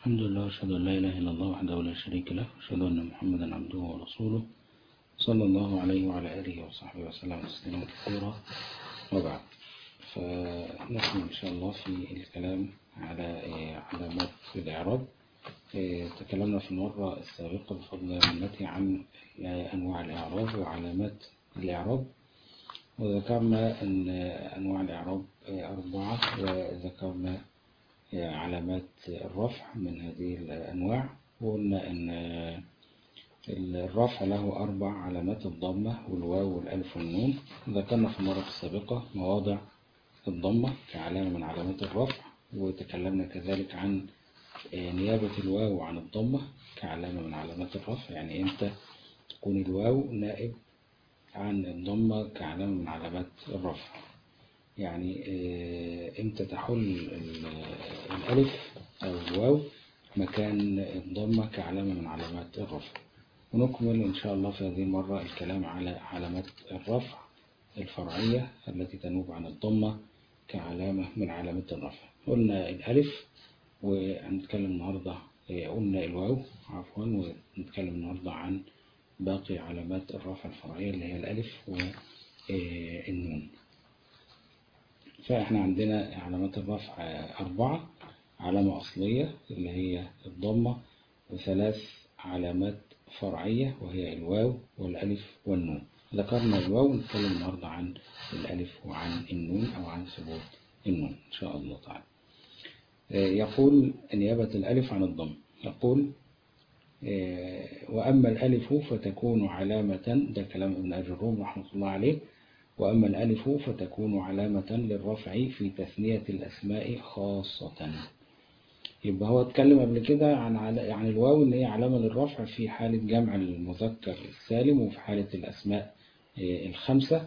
الحمد لله وأشهد أن لا إله إلا الله وحده لا شريك له وأشهد أن محمدا عبده ورسوله صلى الله عليه وعلى آله وصحبه وسلم تسليما كثيرا وبعد فنحن إن شاء الله في الكلام على علامات الإعراب تكلمنا في المرة السابقة بفضل منتي عن أنواع الإعراب وعلامات الإعراب وذكرنا أن أنواع الإعراب أربعة وذكرنا علامات الرفع من هذه الأنواع وقلنا أن الرفع له أربع علامات الضمة والواو والألف والنون ذكرنا في المرة السابقة مواضع الضمة كعلامة من علامات الرفع وتكلمنا كذلك عن نيابة الواو عن الضمة كعلامة من علامات الرفع يعني إمتى تكون الواو نائب عن الضمة كعلامة من علامات الرفع يعني إمتى تحل الألف أو الواو مكان الضمة كعلامة من علامات الرفع ونكمل إن شاء الله في هذه المرة الكلام على علامات الرفع الفرعية التي تنوب عن الضمة كعلامة من علامات الرفع قلنا الألف وهنتكلم النهاردة قلنا الواو عفوا ونتكلم النهاردة عن باقي علامات الرفع الفرعية اللي هي الألف والنون فإحنا عندنا علامات الرفع أربعة علامة أصلية اللي هي الضمة وثلاث علامات فرعية وهي الواو والألف والنون ذكرنا الواو نتكلم النهاردة عن الألف وعن النون أو عن ثبوت النون إن شاء الله تعالى يقول نيابة الألف عن الضم يقول وأما الألف فتكون علامة ده كلام ابن أبي الروم رحمة الله عليه وأما الألف فتكون علامة للرفع في تثنية الأسماء خاصة يبقى هو اتكلم قبل كده عن عن الواو ان هي علامة للرفع في حالة جمع المذكر السالم وفي حالة الأسماء الخمسة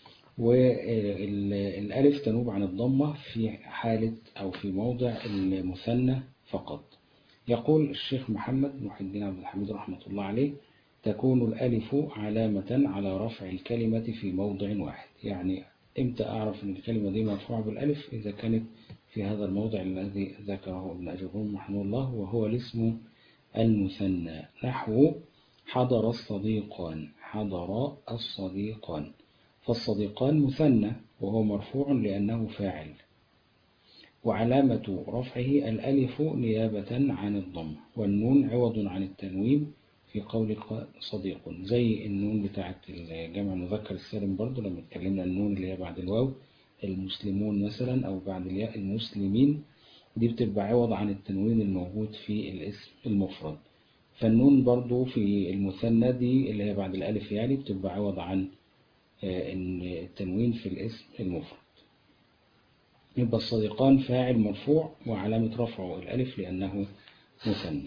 والألف تنوب عن الضمة في حالة أو في موضع المثنى فقط يقول الشيخ محمد محي الدين عبد الحميد رحمة الله عليه تكون الألف علامة على رفع الكلمة في موضع واحد يعني امتى أعرف أن الكلمة دي مرفوعة بالألف إذا كانت في هذا الموضع الذي ذكره ابن أجرهم رحمه الله وهو الاسم المثنى نحو حضر الصديقان حضر الصديقان فالصديقان مثنى وهو مرفوع لأنه فاعل وعلامة رفعه الألف نيابة عن الضم والنون عوض عن التنوين في قولك صديق زي النون بتاعت الجمع المذكر السالم برضو لما اتكلمنا النون اللي هي بعد الواو المسلمون مثلا أو بعد الياء المسلمين دي بتبقى عوض عن التنوين الموجود في الاسم المفرد فالنون برضو في المثنى دي اللي هي بعد الألف يعني بتبقى عوض عن التنوين في الاسم المفرد يبقى الصديقان فاعل مرفوع وعلامة رفعه الألف لأنه مثنى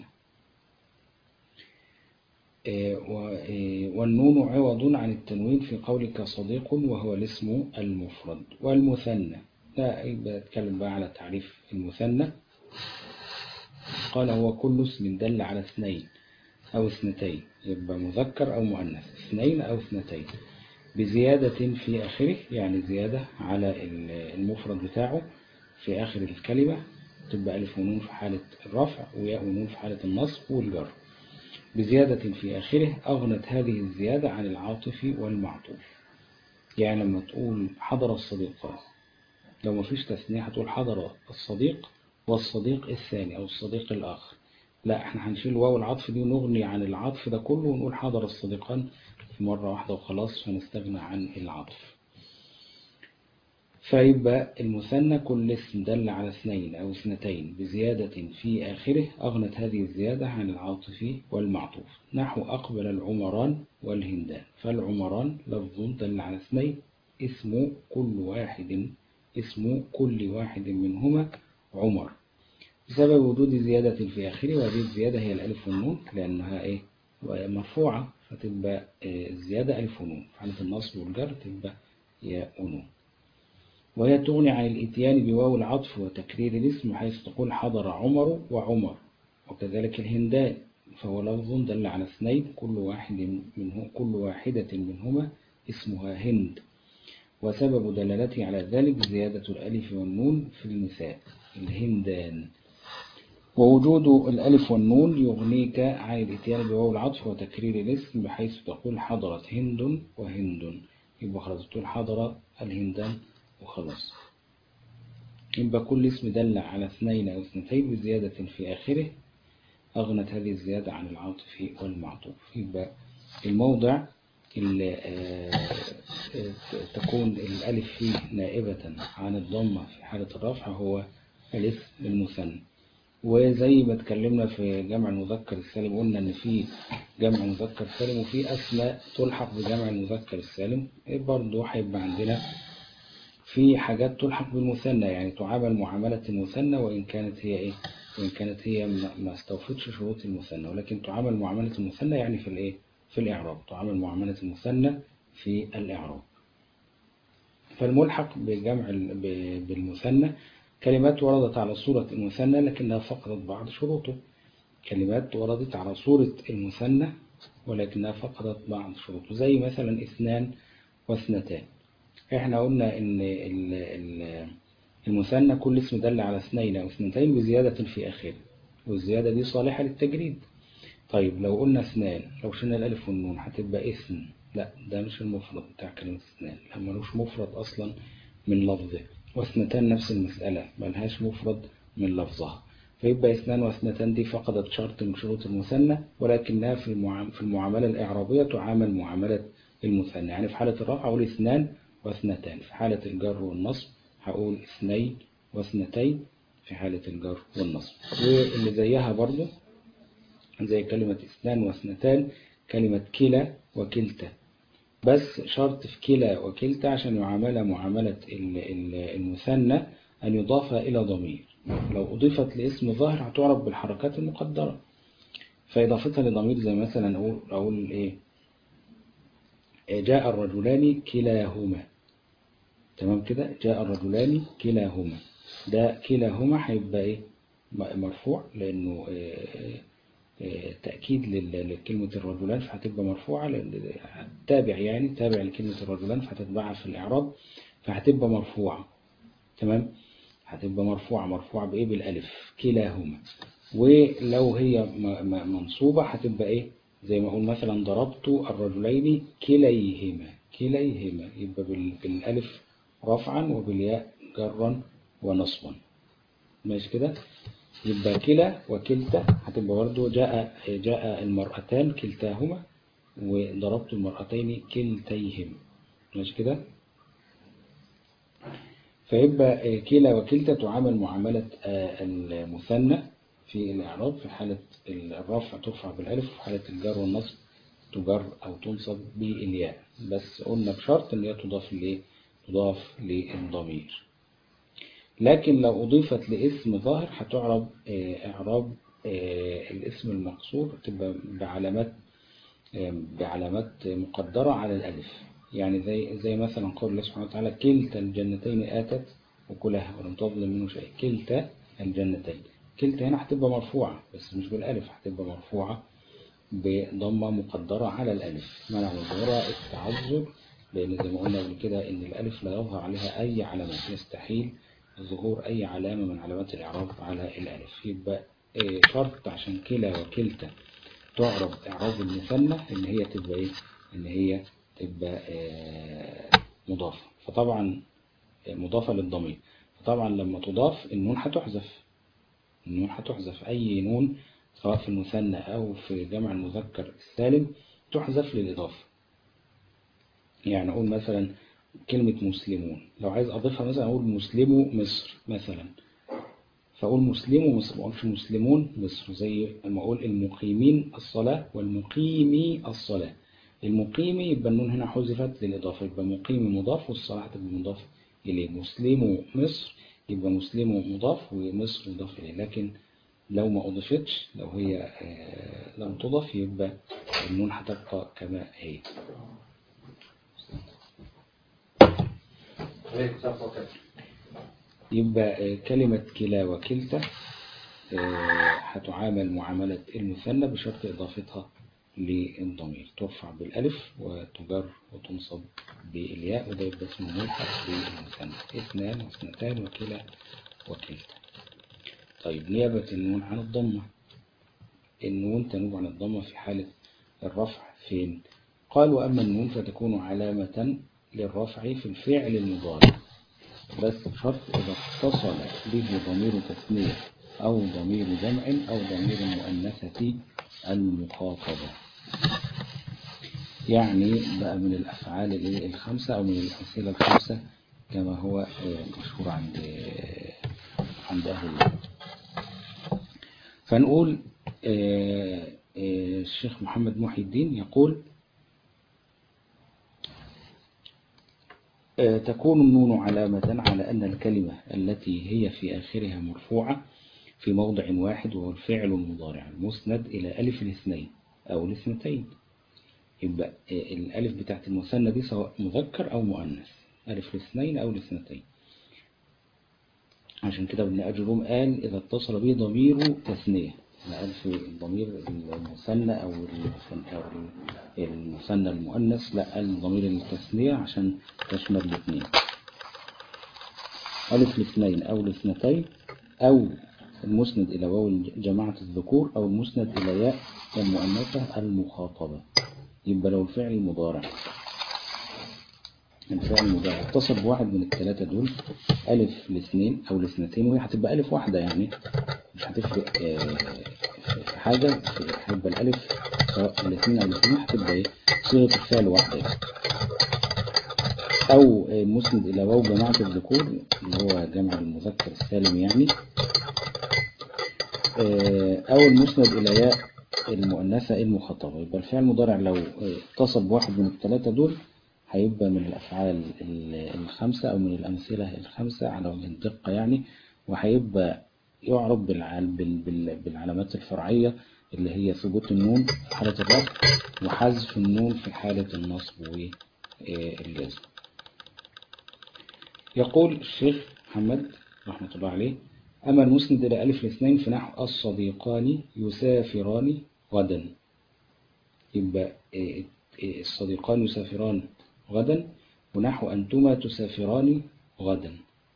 والنون عوض عن التنوين في قولك صديق وهو الاسم المفرد والمثنى لا يبقى اتكلم بقى على تعريف المثنى قال هو كل اسم دل على اثنين أو اثنتين يبقى مذكر أو مؤنث اثنين أو اثنتين بزيادة في آخره يعني زيادة على المفرد بتاعه في آخر الكلمة تبقى ألف ونون في حالة الرفع وياء ونون في حالة النصب والجر بزيادة في آخره أغنت هذه الزيادة عن العاطف والمعطوف يعني لما تقول حضر الصديقان لو ما فيش تثنية هتقول حضر الصديق والصديق الثاني أو الصديق الآخر لا احنا هنشيل واو العطف دي ونغني عن العطف ده كله ونقول حضر الصديقان في مرة واحدة وخلاص فنستغنى عن العطف فيبقى المثنى كل اسم دل على اثنين أو اثنتين بزيادة في آخره أغنت هذه الزيادة عن العاطف والمعطوف نحو أقبل العمران والهندان فالعمران لفظ دل على اثنين اسم كل واحد اسم كل واحد منهما عمر بسبب وجود زيادة في آخره وهذه الزيادة هي الألف والنون لأنها إيه مرفوعة فتبقى الزيادة ألف ونون في حالة النصب والجر تبقى ياء ونون وهي تغني عن الاتيان بواو العطف وتكرير الاسم حيث تقول حضر عمر وعمر وكذلك الهندان فهو لفظ دل على اثنين كل واحد منه كل واحدة منهما اسمها هند وسبب دلالته على ذلك زيادة الألف والنون في المثال الهندان ووجود الألف والنون يغنيك عن الاتيان بواو العطف وتكرير الاسم بحيث تقول حضرت هند وهند يبقى خلاص تقول حضر الهندان وخلاص يبقى كل اسم دل على اثنين أو اثنتين بزيادة في آخره أغنت هذه الزيادة عن العاطف والمعطوف يبقى الموضع اللي تكون الألف فيه نائبة عن الضمة في حالة الرفع هو الاسم المثنى وزي ما اتكلمنا في جمع المذكر السالم قلنا ان في جمع مذكر سالم وفي اسماء تلحق بجمع المذكر السالم برضه هيبقى عندنا في حاجات تلحق بالمثنى يعني تعامل معاملة المثنى وإن كانت هي إيه وإن كانت هي ما استوفتش شروط المثنى ولكن تعامل معاملة المثنى يعني في الإيه في الإعراب تعامل معاملة المثنى في الإعراب فالملحق بجمع بالمثنى كلمات وردت على صورة المثنى لكنها فقدت بعض شروطه كلمات وردت على صورة المثنى ولكنها فقدت بعض شروطه زي مثلا اثنان واثنتان احنا قلنا ان المثنى كل اسم دل على اثنين او اثنتين بزيادة في اخره والزيادة دي صالحة للتجريد طيب لو قلنا اثنان لو شلنا الالف والنون هتبقى اثن لا ده مش المفرد بتاع كلمة اثنان لا ملوش مفرد اصلا من لفظه واثنتان نفس المسألة ملهاش مفرد من لفظها فيبقى اثنان واثنتان دي فقدت شرط من شروط المثنى ولكنها في في المعاملة الإعرابية تعامل معاملة المثنى يعني في حالة الرفع أقول اثنان واثنتان في حالة الجر والنصب هقول اثنين واثنتين في حالة الجر والنصب واللي زيها برضو زي كلمة اثنان واثنتان كلمة كلا وكلتا بس شرط في كلا وكلتا عشان يعامل معاملة المثنى أن يضاف إلى ضمير لو أضيفت لاسم ظاهر هتعرف بالحركات المقدرة فإضافتها لضمير زي مثلا أقول, أقول إيه جاء الرجلان كلاهما تمام كده جاء الرجلان كلاهما ده كلاهما هيبقى إيه مرفوع لأنه تأكيد لكلمة الرجلان فهتبقى مرفوعة تابع يعني تابع لكلمة الرجلان فهتتبعها في الإعراب فهتبقى مرفوعة تمام هتبقى مرفوعة مرفوعة بإيه بالألف كلاهما ولو هي منصوبة هتبقى إيه زي ما أقول مثلا ضربت الرجلين كليهما كليهما يبقى بالألف رفعا وبالياء جرا ونصبا ماشي كده يبقى كلا وكلتا هتبقى برضه جاء جاء المرأتان كلتاهما وضربت المرأتين كلتيهما ماشي كده فيبقى كلا وكلتا تعامل معاملة المثنى في الإعراب في حالة الرفع ترفع بالألف وفي حالة الجر والنصب تجر أو تنصب بالياء بس قلنا بشرط إن هي تضاف لإيه؟ تضاف للضمير لكن لو أضيفت لاسم ظاهر هتعرب إعراب الاسم المقصور تبقى بعلامات بعلامات مقدرة على الألف يعني زي زي مثلا قول الله سبحانه وتعالى كلتا الجنتين آتت وكلها ولم تظلم منه شيء كلتا الجنتين كلتا هنا هتبقى مرفوعة بس مش بالألف هتبقى مرفوعة بضمة مقدرة على الألف منع من ظهورها التعذر لأن زي ما قلنا قبل كده إن الألف لا يظهر عليها أي علامات يستحيل ظهور أي علامة من علامات الإعراب على الألف يبقى شرط عشان كلا وكلتا تعرب إعراب المثنى إن هي تبقى إيه؟ إن هي تبقى مضافة فطبعا مضافة للضمير فطبعا لما تضاف النون هتحذف النون هتحذف أي نون سواء في المثنى أو في جمع المذكر السالم تحذف للإضافة يعني أقول مثلا كلمة مسلمون لو عايز أضيفها مثلا أقول مسلمو مصر مثلا فأقول مسلمو مصر ما أقولش مسلمون مصر زي ما أقول المقيمين الصلاة والمقيمي الصلاة المقيمي يبقى النون هنا حذفت للإضافة يبقى مقيم مضاف والصلاة هتبقى مضاف إليه مسلمو مصر يبقى مسلمو مضاف ومصر مضاف إليه لكن لو ما أضفتش لو هي لم تضف يبقى النون هتبقى كما هي يبقى كلمة كلا وكلتا هتعامل معاملة المثنى بشرط إضافتها للضمير ترفع بالألف وتجر وتنصب بالياء وده يبقى اسمه ملحق بالمثنى اثنان واثنتان وكلا وكلتا طيب نيابة النون عن الضمة النون تنوب عن الضمة في حالة الرفع فين قال وأما النون فتكون علامة للرفع في الفعل المضارع بس بشرط إذا اتصل به ضمير تثنية أو ضمير جمع أو ضمير مؤنثة المخاطبة يعني بقى من الأفعال اللي الخمسة أو من الأمثلة الخمسة كما هو مشهور عند عند أهل الله فنقول الشيخ محمد محي الدين يقول تكون النون علامة على أن الكلمة التي هي في آخرها مرفوعة في موضع واحد وهو الفعل المضارع المسند إلى ألف الاثنين أو الاثنتين يبقى الألف بتاعت المثنى دي سواء مذكر أو مؤنث ألف الاثنين أو الاثنتين عشان كده ابن أجروم قال إذا اتصل به ضمير تثنية قال في الضمير المثنى أو المثنى المؤنث لا قال ضمير التثنية عشان تشمل الاثنين ألف الاثنين أو الاثنتين أو المسند إلى واو جماعة الذكور أو المسند إلى ياء المؤنثة المخاطبة يبقى لو الفعل مضارع الفعل المضارع اتصل بواحد من الثلاثة دول ألف الاثنين أو الاثنتين وهي هتبقى ألف واحدة يعني مش هتفرق في حاجة هيبقى الألف سواء الاثنين أو الاثنين هتبقى إيه صيغة الفعل واحدة يعني. أو مسند إلى واو جماعة الذكور اللي هو جمع المذكر السالم يعني أو المسند إلى ياء المؤنثة المخاطبة يبقى الفعل المضارع لو اتصل بواحد من الثلاثة دول هيبقى من الأفعال الخمسة أو من الأمثلة الخمسة على وجه الدقة يعني وهيبقى يعرب بالعلامات الفرعية اللي هي ثبوت النون في حالة الرفع وحذف النون في حالة النصب والجزم يقول الشيخ محمد رحمة الله عليه أما المسند إلى ألف الاثنين في نحو الصديقان يسافران غدا يبقى الصديقان يسافران غدا ونحو أنتما تسافران غدا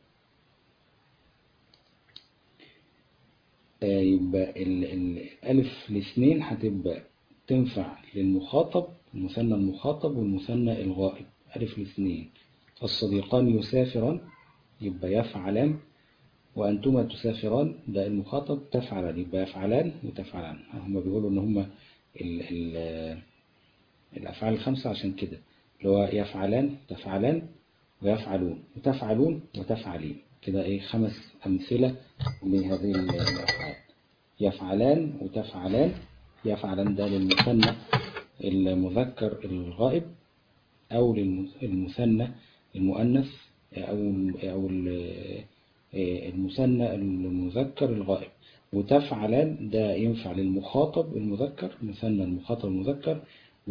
يبقى الألف الاثنين هتبقى تنفع للمخاطب المثنى المخاطب والمثنى الغائب ألف الاثنين الصديقان يسافران يبقى يفعلان وأنتما تسافران ده المخاطب تفعلان يبقى يفعلان وتفعلان هم بيقولوا إن هم ال ال الأفعال الخمسة عشان كده اللي هو يفعلان تفعلان ويفعلون وتفعلون وتفعلين كده إيه خمس أمثلة لهذه الأفعال يفعلان وتفعلان يفعلان ده للمثنى المذكر الغائب أو للمثنى المؤنث أو أو المثنى المذكر الغائب وتفعلان ده ينفع للمخاطب المذكر مثنى المخاطب المذكر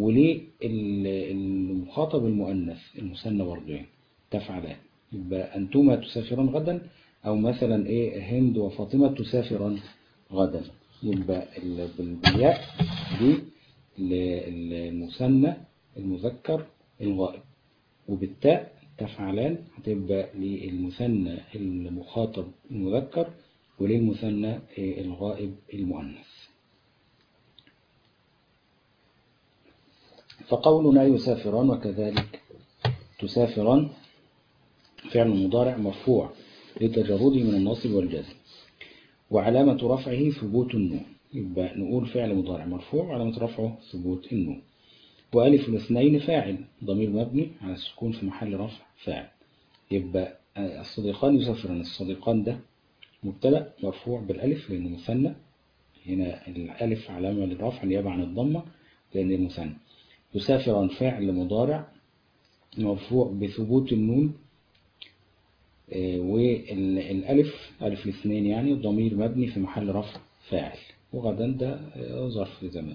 وللمخاطب المؤنث المثنى برضه يعني تفعلان يبقى أنتما تسافران غدا أو مثلا إيه هند وفاطمة تسافران غدا يبقى بالياء دي للمثنى المذكر الغائب وبالتاء تفعلان هتبقى للمثنى المخاطب المذكر وللمثنى الغائب المؤنث فقولنا يسافران وكذلك تسافران فعل مضارع مرفوع لتجرده من الناصب والجزم وعلامة رفعه ثبوت النون يبقى نقول فعل مضارع مرفوع وعلامة رفعه ثبوت النون وألف الاثنين فاعل ضمير مبني على السكون في محل رفع فاعل يبقى الصديقان يسافران الصديقان ده مبتدأ مرفوع بالألف لأنه مثنى هنا الألف علامة للرفع نيابة عن الضمة لأن المثنى يسافران فاعل مضارع مرفوع بثبوت النون والألف ألف الاثنين يعني ضمير مبني في محل رفع فاعل وغدا ده ظرف زمان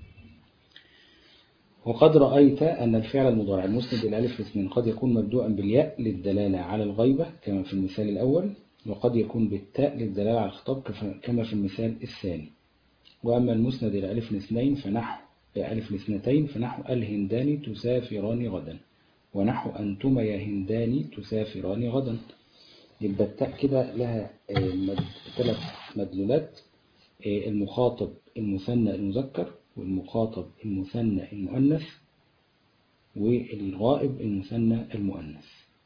وقد رأيت أن الفعل المضارع المسند إلى ألف الاثنين قد يكون مبدوءا بالياء للدلالة على الغيبة كما في المثال الأول وقد يكون بالتاء للدلالة على الخطاب كما في المثال الثاني وأما المسند إلى ألف الاثنين فنحو ألف الاثنتين فنحو الهندان تسافران غدا ونحو أنتما يا هندان تسافران غدا يبقى التاء كده لها ثلاث مدلولات المخاطب المثنى المذكر والمخاطب المثنى المؤنث والغائب المثنى المؤنث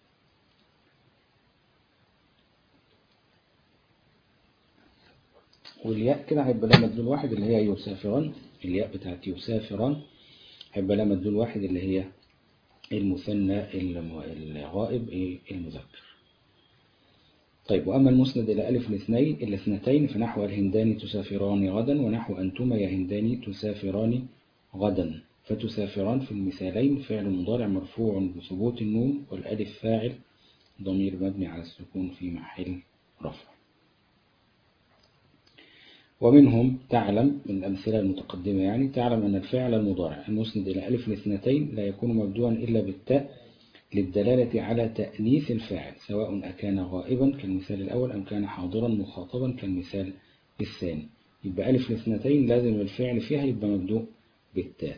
والياء كده هيبقى لها مدلول واحد اللي هي يسافران الياء بتاعت يسافران هيبقى لها مدلول واحد اللي هي المثنى الغائب المذكر طيب وأما المسند إلى ألف الاثنين الاثنتين فنحو الهندان تسافران غدا ونحو أنتما يا هندان تسافران غدا فتسافران في المثالين فعل مضارع مرفوع بثبوت النون والألف فاعل ضمير مبني على السكون في محل رفع ومنهم تعلم من الأمثلة المتقدمة يعني تعلم أن الفعل المضارع المسند إلى ألف الاثنتين لا يكون مبدوعا إلا بالتاء للدلالة على تأنيث الفاعل سواء أكان غائبا كالمثال الأول أم كان حاضرا مخاطبا كالمثال الثاني يبقى ألف الاثنتين لازم الفعل فيها يبقى مبدوء بالتاء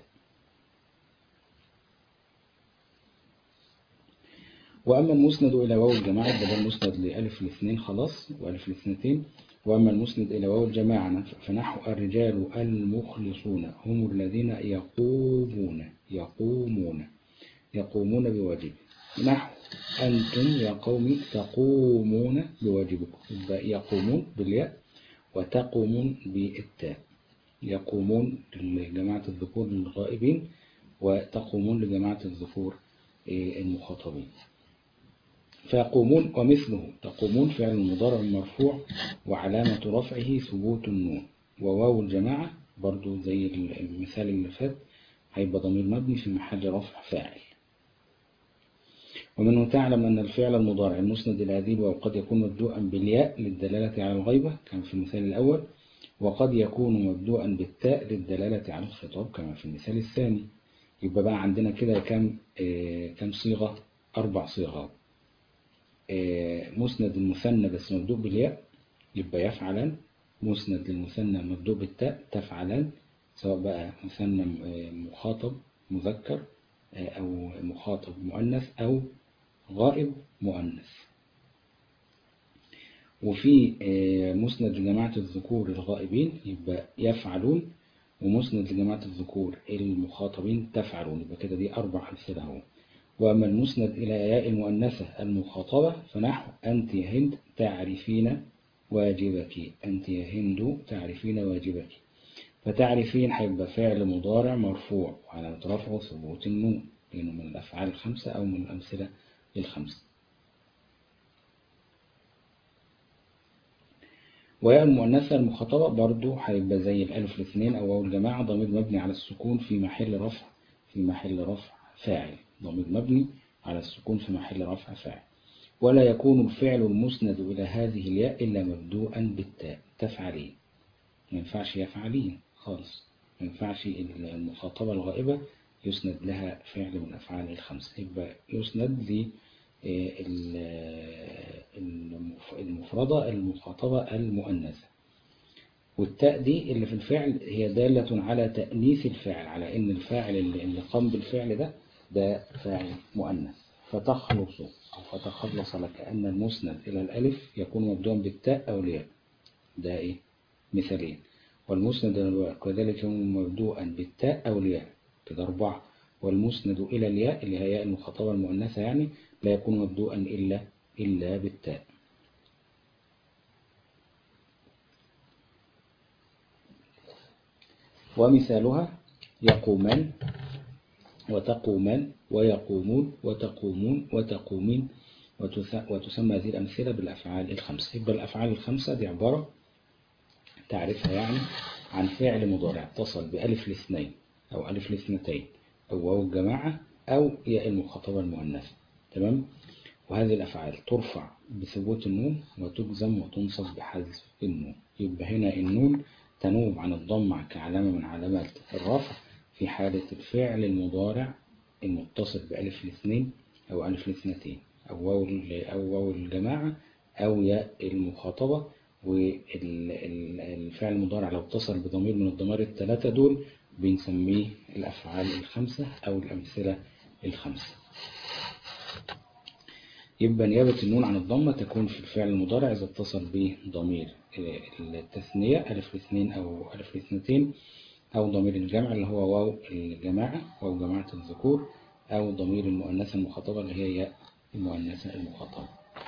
وأما المسند إلى واو الجماعة بدل المسند لألف الاثنين خلاص وألف الاثنتين وأما المسند إلى واو الجماعة فنحو الرجال المخلصون هم الذين يقومون يقومون يقومون بواجب نحو أنتم يا قوم تقومون بواجبكم يقومون بالياء وتقومون بالتاء يقومون لجماعة الذكور الغائبين وتقومون لجماعة الذكور المخاطبين فيقومون ومثله تقومون فعل مضارع مرفوع وعلامة رفعه ثبوت النون وواو الجماعة برضو زي المثال اللي فات هيبقى ضمير مبني في محل رفع فاعل ومنه تعلم أن الفعل المضارع المسند إلى هذه الواو قد يكون مبدوءا بالياء للدلالة على الغيبة كما في المثال الأول وقد يكون مبدوءا بالتاء للدلالة على الخطاب كما في المثال الثاني يبقى بقى عندنا كده كم آه كم صيغة أربع صيغات آه مسند المثنى بس مبدوء بالياء يبقى يفعلان مسند للمثنى مبدوء بالتاء تفعلان سواء بقى مثنى مخاطب مذكر آه أو مخاطب مؤنث أو غائب مؤنث وفي مسند لجماعة الذكور الغائبين يبقى يفعلون ومسند لجماعة الذكور المخاطبين تفعلون يبقى كده دي أربع أمثلة اهو وأما المسند إلى ياء المؤنثة المخاطبة فنحو أنت يا هند تعرفين واجبك أنت يا هند تعرفين واجبك فتعرفين هيبقى فعل مضارع مرفوع وعلى رفعه ثبوت النون لأنه من الأفعال الخمسة أو من الأمثلة الخمسة وياء المؤنثة المخاطبة برضو هيبقى زي الألف الاثنين أو واو الجماعة ضمير مبني على السكون في محل رفع في محل رفع فاعل ضمير مبني على السكون في محل رفع فاعل ولا يكون الفعل المسند إلى هذه الياء إلا مبدوءا بالتاء تفعلين ما ينفعش يفعلين خالص ما ينفعش المخاطبة الغائبة يسند لها فعل من الأفعال الخمسة يبقى يسند ل المفردة المخاطبة المؤنثة والتاء دي اللي في الفعل هي دالة على تأنيث الفعل على إن الفاعل اللي قام بالفعل ده ده فاعل مؤنث فتخلص أو فتخلص لك أن المسند إلى الألف يكون مبدوعا بالتاء أو الياء ده إيه مثالين والمسند إلى الواو كذلك يكون مبدوعا بالتاء أو الياء كده أربعة والمسند إلى الياء اللي هي ياء المخاطبة المؤنثة يعني لا يكون مبدوءا إلا إلا بالتاء ومثالها يقومان وتقومان ويقومون وتقومون وتقومين وتسمى هذه الأمثلة بالأفعال الخمسة يبقى الأفعال الخمسة دي عبارة تعرفها يعني عن فعل مضارع اتصل بألف الاثنين أو ألف الاثنتين أو واو الجماعة أو ياء المخاطبة المؤنثة تمام وهذه الأفعال ترفع بثبوت النون وتجزم وتنصب بحذف النون يبقى هنا النون تنوب عن الضمة كعلامة من علامات الرفع في حالة الفعل المضارع المتصل بألف الاثنين أو ألف الاثنتين أو واو أو واو الجماعة أو ياء المخاطبة والفعل المضارع لو اتصل بضمير من الضمائر الثلاثة دول بنسميه الأفعال الخمسة أو الأمثلة الخمسة يبقى نيابة النون عن الضمة تكون في الفعل المضارع إذا اتصل به ضمير التثنية ألف الاثنين أو ألف الاثنتين أو ضمير الجمع اللي هو واو الجماعة واو جماعة الذكور أو ضمير المؤنثة المخاطبة اللي هي ياء المؤنثة المخاطبة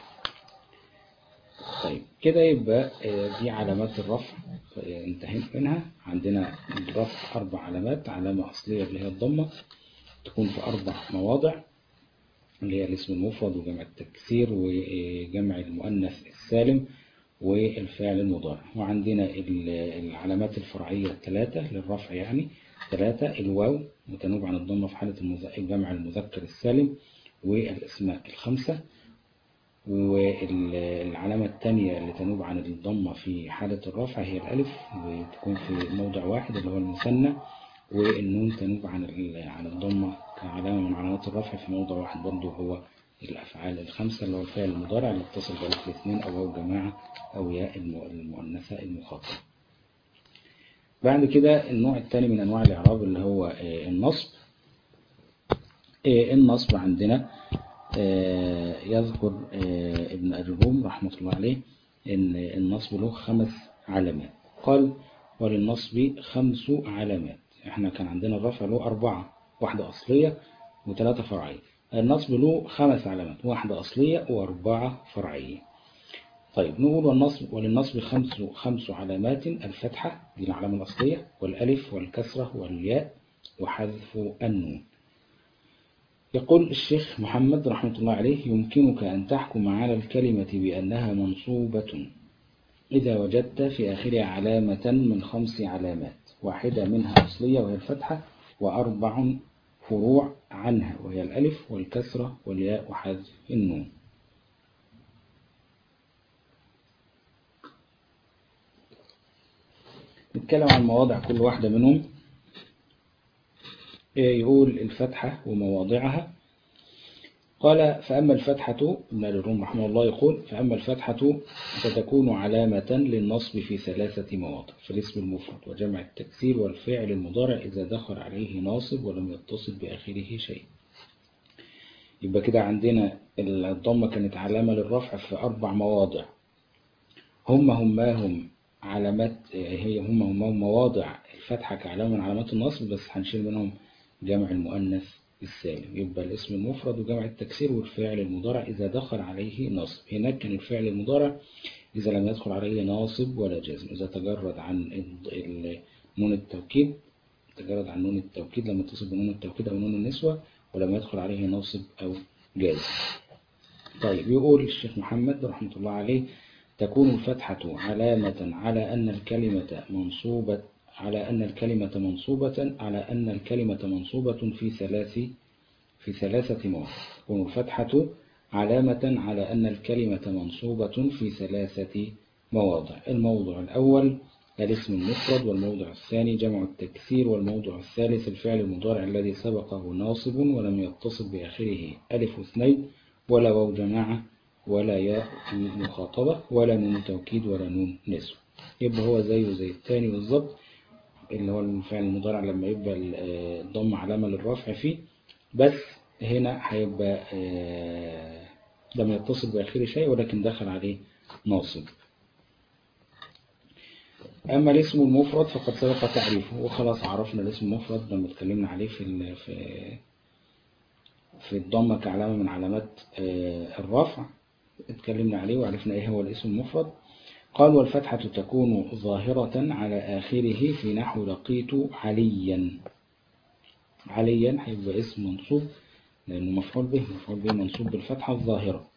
طيب كده يبقى دي علامات الرفع انتهينا منها عندنا الرفع أربع علامات علامة أصلية اللي هي الضمة تكون في أربع مواضع اللي هي الاسم المفرد وجمع التكسير وجمع المؤنث السالم والفعل المضارع وعندنا العلامات الفرعية الثلاثة للرفع يعني ثلاثة الواو متنوب عن الضمة في حالة جمع المذكر السالم والاسماء الخمسة والعلامة الثانية اللي تنوب عن الضمة في حالة الرفع هي الألف وتكون في موضع واحد اللي هو المثنى والنون تنوب عن عن الضمة كعلامة من علامات الرفع في موضع واحد برضه هو الأفعال الخمسة اللي هو الفعل المضارع اللي اتصل بألف الاثنين أو واو جماعة أو ياء المؤنثة المخاطبة. بعد كده النوع الثاني من أنواع الإعراب اللي هو النصب. النصب عندنا يذكر ابن الرجوم رحمة الله عليه إن النصب له خمس علامات. قال وللنصب خمس علامات. احنا كان عندنا الرفع له أربعة واحدة أصلية وثلاثة فرعية النصب له خمس علامات واحدة أصلية وأربعة فرعية طيب نقول والنصب وللنصب خمس خمس علامات الفتحة دي العلامة الأصلية والألف والكسرة والياء وحذف النون يقول الشيخ محمد رحمة الله عليه يمكنك أن تحكم على الكلمة بأنها منصوبة إذا وجدت في آخرها علامة من خمس علامات واحدة منها أصلية وهي الفتحة وأربع فروع عنها وهي الألف والكسرة والياء وحذف النون نتكلم عن مواضع كل واحدة منهم يقول الفتحة ومواضعها قال فأما الفتحة ابن الروم رحمه الله يقول فأما الفتحة فتكون علامة للنصب في ثلاثة مواضع في الاسم المفرد وجمع التكسير والفعل المضارع إذا دخل عليه ناصب ولم يتصل بآخره شيء يبقى كده عندنا الضمة كانت علامة للرفع في أربع مواضع هم هماهم علامات هي هم هماهم مواضع الفتحة كعلامة من علامات النصب بس هنشيل منهم جمع المؤنث السالم يبقى الاسم المفرد وجمع التكسير والفعل المضارع إذا دخل عليه ناصب هناك كان الفعل المضارع إذا لم يدخل عليه ناصب ولا جازم إذا تجرد عن نون التوكيد تجرد عن نون التوكيد لما يتصل بنون التوكيد أو نون النسوة ولم يدخل عليه ناصب أو جازم طيب يقول الشيخ محمد رحمة الله عليه تكون الفتحة علامة على أن الكلمة منصوبة على أن الكلمة منصوبة على أن الكلمة منصوبة في ثلاث في ثلاثة مواضع تكون الفتحة علامة على أن الكلمة منصوبة في ثلاثة مواضع الموضع الأول الاسم المفرد والموضع الثاني جمع التكسير والموضع الثالث الفعل المضارع الذي سبقه ناصب ولم يتصل بآخره ألف اثنين ولا واو جماعة ولا ياء مخاطبة ولا نون توكيد ولا نون نسوة يبقى هو زيه زي الثاني بالظبط اللي هو الفعل المضارع لما يبقى الضم علامة للرفع فيه بس هنا هيبقى لم يتصل بآخره شيء ولكن دخل عليه ناصب أما الاسم المفرد فقد سبق تعريفه وخلاص عرفنا الاسم المفرد لما اتكلمنا عليه في في في الضمة كعلامة من علامات الرفع اتكلمنا عليه وعرفنا ايه هو الاسم المفرد قال والفتحة تكون ظاهرة على آخره في نحو لقيت عليا عليا هيبقى اسم منصوب لأنه مفعول به مفعول به منصوب بالفتحة الظاهرة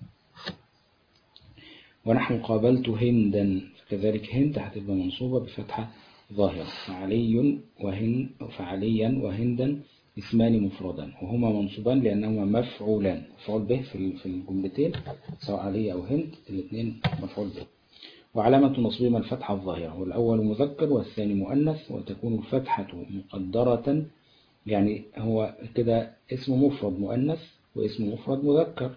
ونحو قابلت هندا كذلك هند هتبقى منصوبة بفتحة ظاهرة فعلي وهند فعليا وهندا اسمان مفردان وهما منصوبان لأنهما مفعولان مفعول به في الجملتين سواء علي أو هند الاثنين مفعول به وعلامة نصبهما الفتحة الظاهرة والأول مذكر والثاني مؤنث وتكون الفتحة مقدرة يعني هو كده اسم مفرد مؤنث واسم مفرد مذكر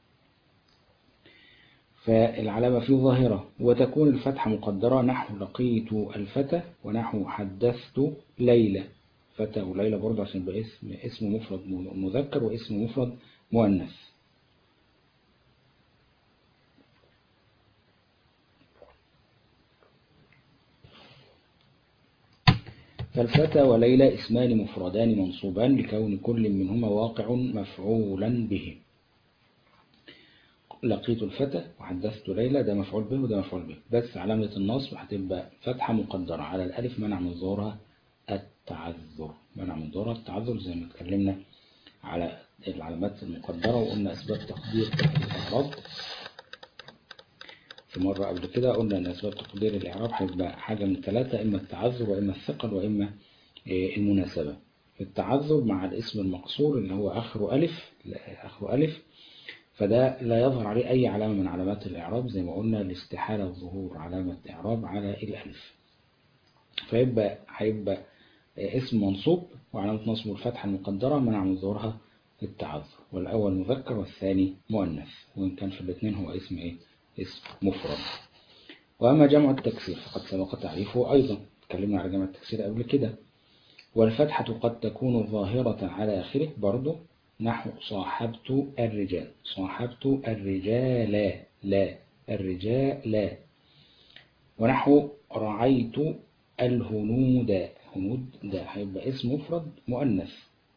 فالعلامة فيه ظاهرة وتكون الفتحة مقدرة نحو لقيت الفتى ونحو حدثت ليلى فتى وليلى برضه عشان يبقى اسم اسم مفرد مذكر واسم مفرد مؤنث فالفتى وليلى اسمان مفردان منصوبان لكون كل منهما واقع مفعولا به لقيت الفتى وحدثت ليلى ده مفعول به وده مفعول به بس علامة النصب هتبقى فتحة مقدرة على الألف منع من ظهورها التعذر منع من ظهورها التعذر زي ما اتكلمنا على العلامات المقدرة وقلنا أسباب تقدير الإعراب في مرة قبل كده قلنا أن أسباب تقدير الإعراب هيبقى حاجة من ثلاثة إما التعذر وإما الثقل وإما المناسبة التعذر مع الاسم المقصور اللي هو آخره ألف آخره ألف فده لا يظهر عليه أي علامة من علامات الإعراب زي ما قلنا لاستحالة ظهور علامة إعراب على الألف فيبقى هيبقى اسم منصوب وعلامة نصبه الفتحة المقدرة منع من ظهورها التعذر والأول مذكر والثاني مؤنث وإن كان في الاثنين هو اسم إيه؟ اسم مفرد وأما جمع التكسير فقد سبق تعريفه أيضا تكلمنا على جمع التكسير قبل كده والفتحة قد تكون ظاهرة على آخره برضه نحو صاحبت الرجال صاحبت الرجال لا الرجال لا ونحو رعيت الهنود هنود ده هيبقى اسم مفرد مؤنث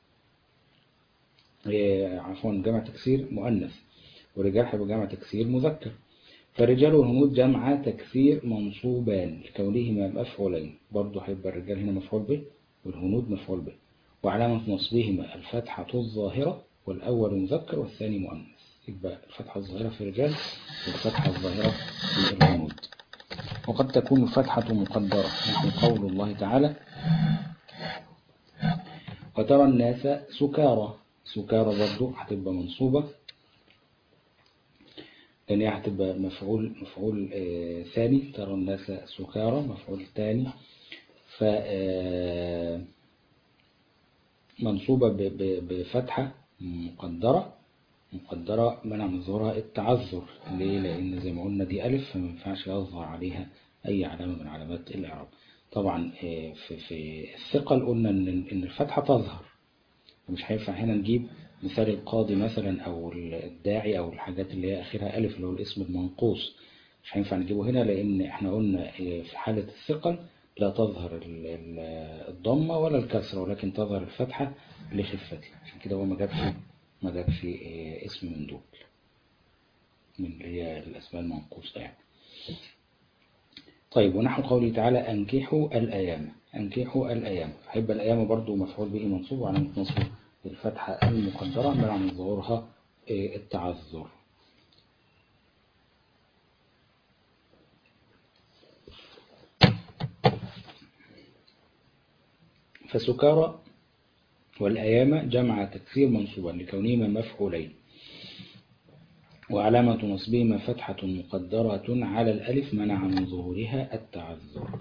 عفوا جمع تكسير مؤنث ورجال هيبقى جمع تكسير مذكر فالرجال والهنود جمع تكسير منصوبان لكونهما مفعولين برضه هيبقى الرجال هنا مفعول به والهنود مفعول به وعلامة نصبهما الفتحة الظاهرة والأول مذكر والثاني مؤنث يبقى الفتحة الظاهرة في الرجال والفتحة الظاهرة في الهنود وقد تكون الفتحة مقدرة نحو قول الله تعالى وترى الناس سكارى سكارى برضو هتبقى منصوبة لأن هي هتبقى مفعول مفعول آه ثاني ترى الناس سكارى مفعول ثاني ف منصوبة بفتحة مقدرة مقدرة منع من ظهورها التعذر ليه؟ لأن زي ما قلنا دي ألف فما ينفعش يظهر عليها أي علامة من علامات الإعراب طبعا في في الثقل قلنا إن إن الفتحة تظهر مش هينفع هنا نجيب مثال القاضي مثلا أو الداعي أو الحاجات اللي هي آخرها ألف اللي هو الاسم المنقوص مش هينفع نجيبه هنا لأن احنا قلنا في حالة الثقل لا تظهر الضمة ولا الكسرة ولكن تظهر الفتحة لخفتها عشان كده هو ما جابش ما جابش اسم من دول من اللي هي الأسماء المنقوصة يعني طيب ونحو قوله تعالى أنكحوا الأيام أنكحوا الأيام هيبقى الأيام برضو مفعول به منصوب وعلامة نصبه الفتحة المقدرة منع من ظهورها التعذر فسكارى والأيام جمع تكسير منصوبا لكونهما مفعولين وعلامة نصبهما فتحة مقدرة على الألف منع من ظهورها التعذر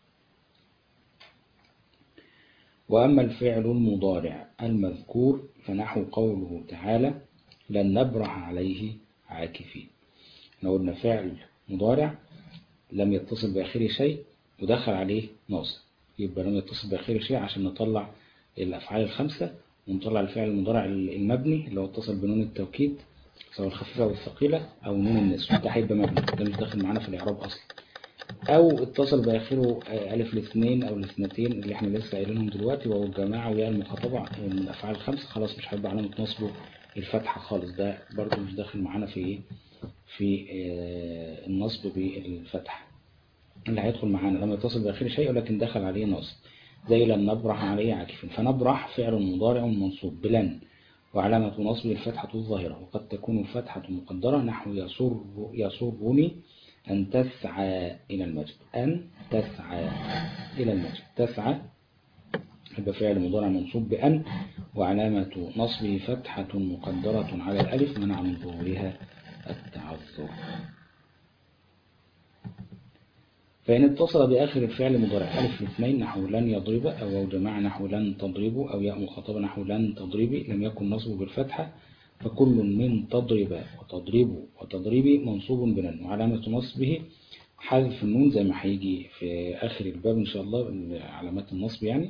وأما الفعل المضارع المذكور فنحو قوله تعالى لن نبرح عليه عاكفين احنا قلنا فعل مضارع لم يتصل بآخره شيء ودخل عليه ناصب يبقى لم يتصل بآخره شيء عشان نطلع الأفعال الخمسة ونطلع الفعل المضارع المبني اللي هو اتصل بنون التوكيد سواء الخفيفة أو الثقيلة أو نون النسوة ده هيبقى مبني ده مش داخل معانا في الإعراب أصلا أو اتصل بآخره ألف الاثنين أو الاثنتين اللي احنا لسه قايلينهم دلوقتي وهو الجماعة ويا المخاطبة من الأفعال الخمسة خلاص مش هيبقى علامة نصبه الفتحة خالص ده برضه مش داخل معانا في إيه في النصب بالفتحة اللي هيدخل معانا لما يتصل بآخره شيء ولكن دخل عليه نصب زي لن نبرح عليه عاكف فنبرح فعل مضارع منصوب بلن وعلامة نصبه الفتحة الظاهرة وقد تكون الفتحة مقدرة نحو يسر يسرني أن تسعى إلى المجد أن تسعى إلى المجد تسعى يبقى فعل مضارع منصوب بأن وعلامة نصبه فتحة مقدرة على الألف منع من ظهورها التعذر فإن اتصل بآخر الفعل مضارع ألف الاثنين نحو لن يضرب أو جماعة نحو لن تضربوا أو ياء مخاطبة نحو لن تضربي لم يكن نصبه بالفتحة فكل من تضرب وتضرب وتضربي منصوب بلن وعلامة نصبه حذف النون زي ما هيجي في آخر الباب إن شاء الله علامات النصب يعني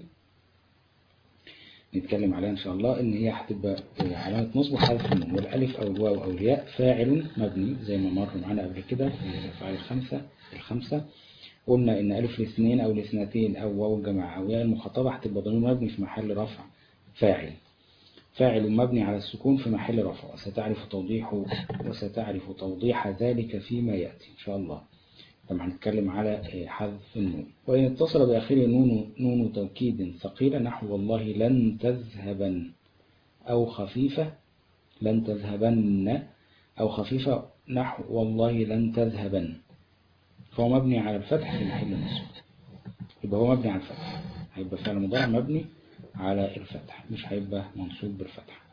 نتكلم عليها إن شاء الله إن هي هتبقى علامة نصب حذف النون والألف أو الواو أو الياء فاعل مبني زي ما مر معانا قبل كده في الأفعال الخمسة الخمسة قلنا إن ألف الاثنين أو الاثنتين أو واو الجماعة أو ياء المخاطبة هتبقى ضمير مبني في محل رفع فاعل فاعل مبني على السكون في محل رفع وستعرف توضيح وستعرف توضيح ذلك فيما يأتي إن شاء الله طبعا هنتكلم على حذف النون وإن اتصل بآخره نون نون توكيد ثقيلة نحو والله لن تذهبن أو خفيفة لن تذهبن أو خفيفة نحو والله لن تذهبن فهو مبني على الفتح في محل النصب يبقى هو مبني على الفتح هيبقى فعل مضارع مبني على الفتح مش هيبقى منصوب بالفتح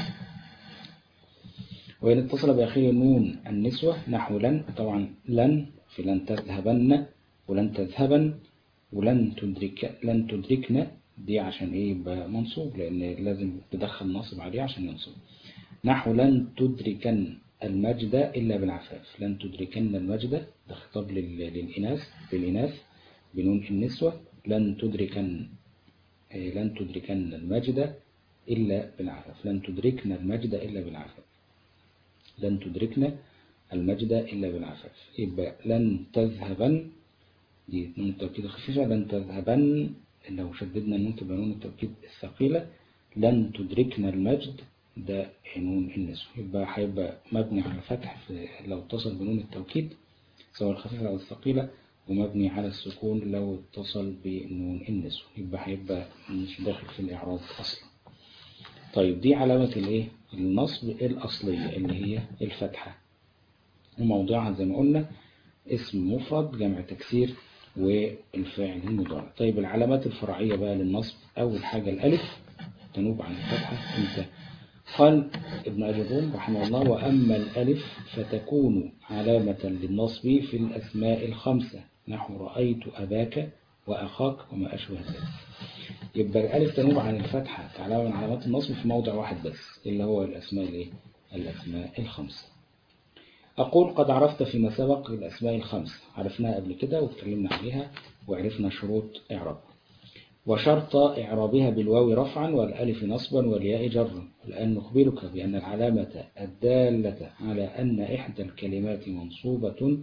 وإن اتصل بآخره نون النسوة نحو لن طبعا لن في لن تذهبن ولن تذهبن ولن تدرك لن تدركنا دي عشان ايه يبقى منصوب لان لازم تدخل نصب عليه عشان ينصب نحو لن تدركن المجد إلا بالعفاف لن تدركن المجد ده خطاب للإناث للإناث بنون النسوة لن تدركن لن تدركن المجد إلا بالعفاف لن تدركن المجد إلا بالعفاف لن تدركن المجد إلا بالعفاف يبقى لن تذهبن دي نون التوكيد الخفيفة لن تذهبن لو شددنا النون تبقى نون التوكيد الثقيلة لن تدركن المجد ده نون النسوة يبقى هيبقى مبني على فتح لو اتصل بنون التوكيد سواء الخفيفة أو الثقيلة ومبني على السكون لو اتصل بنون النسوة يبقى هيبقى مش داخل في الإعراب أصلا طيب دي علامة الايه النصب الأصلية اللي هي الفتحة وموضعها زي ما قلنا اسم مفرد جمع تكسير والفاعل المضارع طيب العلامات الفرعية بقى للنصب أول حاجة الألف تنوب عن الفتحة امتى قال ابن أجرون رحمه الله وأما الألف فتكون علامة للنصب في الأسماء الخمسة نحو رأيت أباك وأخاك وما أشبه ذلك يبقى الألف تنوب عن الفتحة كعلامة من علامات النصب في موضع واحد بس اللي هو الأسماء الإيه؟ الأسماء الخمسة أقول قد عرفت فيما سبق الأسماء الخمس عرفناها قبل كده واتكلمنا عليها وعرفنا شروط إعرابها وشرط إعرابها بالواو رفعا والألف نصبا والياء جرا والآن نخبرك بأن العلامة الدالة على أن إحدى الكلمات منصوبة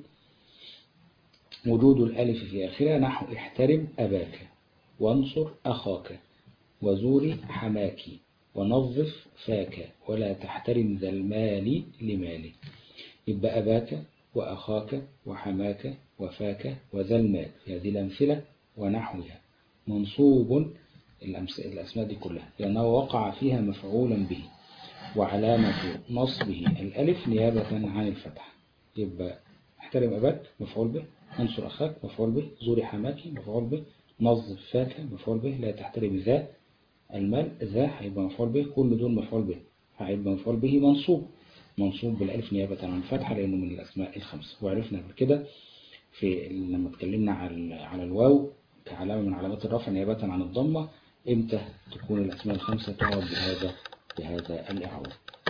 وجود الألف في آخرها نحو احترم أباك وانصر أخاك وزوري حماك ونظف فاك ولا تحترم ذا المال لماله يبقى أباك وأخاك وحماك وفاك وذا المال في هذه الأمثلة ونحوها منصوب الأسماء دي كلها لأنه وقع فيها مفعولا به وعلامة نصبه الألف نيابة عن الفتح يبقى احترم أباك مفعول به انصر أخاك مفعول به زوري حماك مفعول به نظف فاك مفعول به لا تحترم ذا المال ذا هيبقى مفعول به كل دول مفعول به هيبقى مفعول به منصوب منصوب بالألف نيابة عن الفتحة لأنه من الأسماء الخمسة وعرفنا قبل كده في لما اتكلمنا على على الواو كعلامة من علامات الرفع نيابة عن الضمة امتى تكون الأسماء الخمسة تعرض بهذا بهذا الإعراب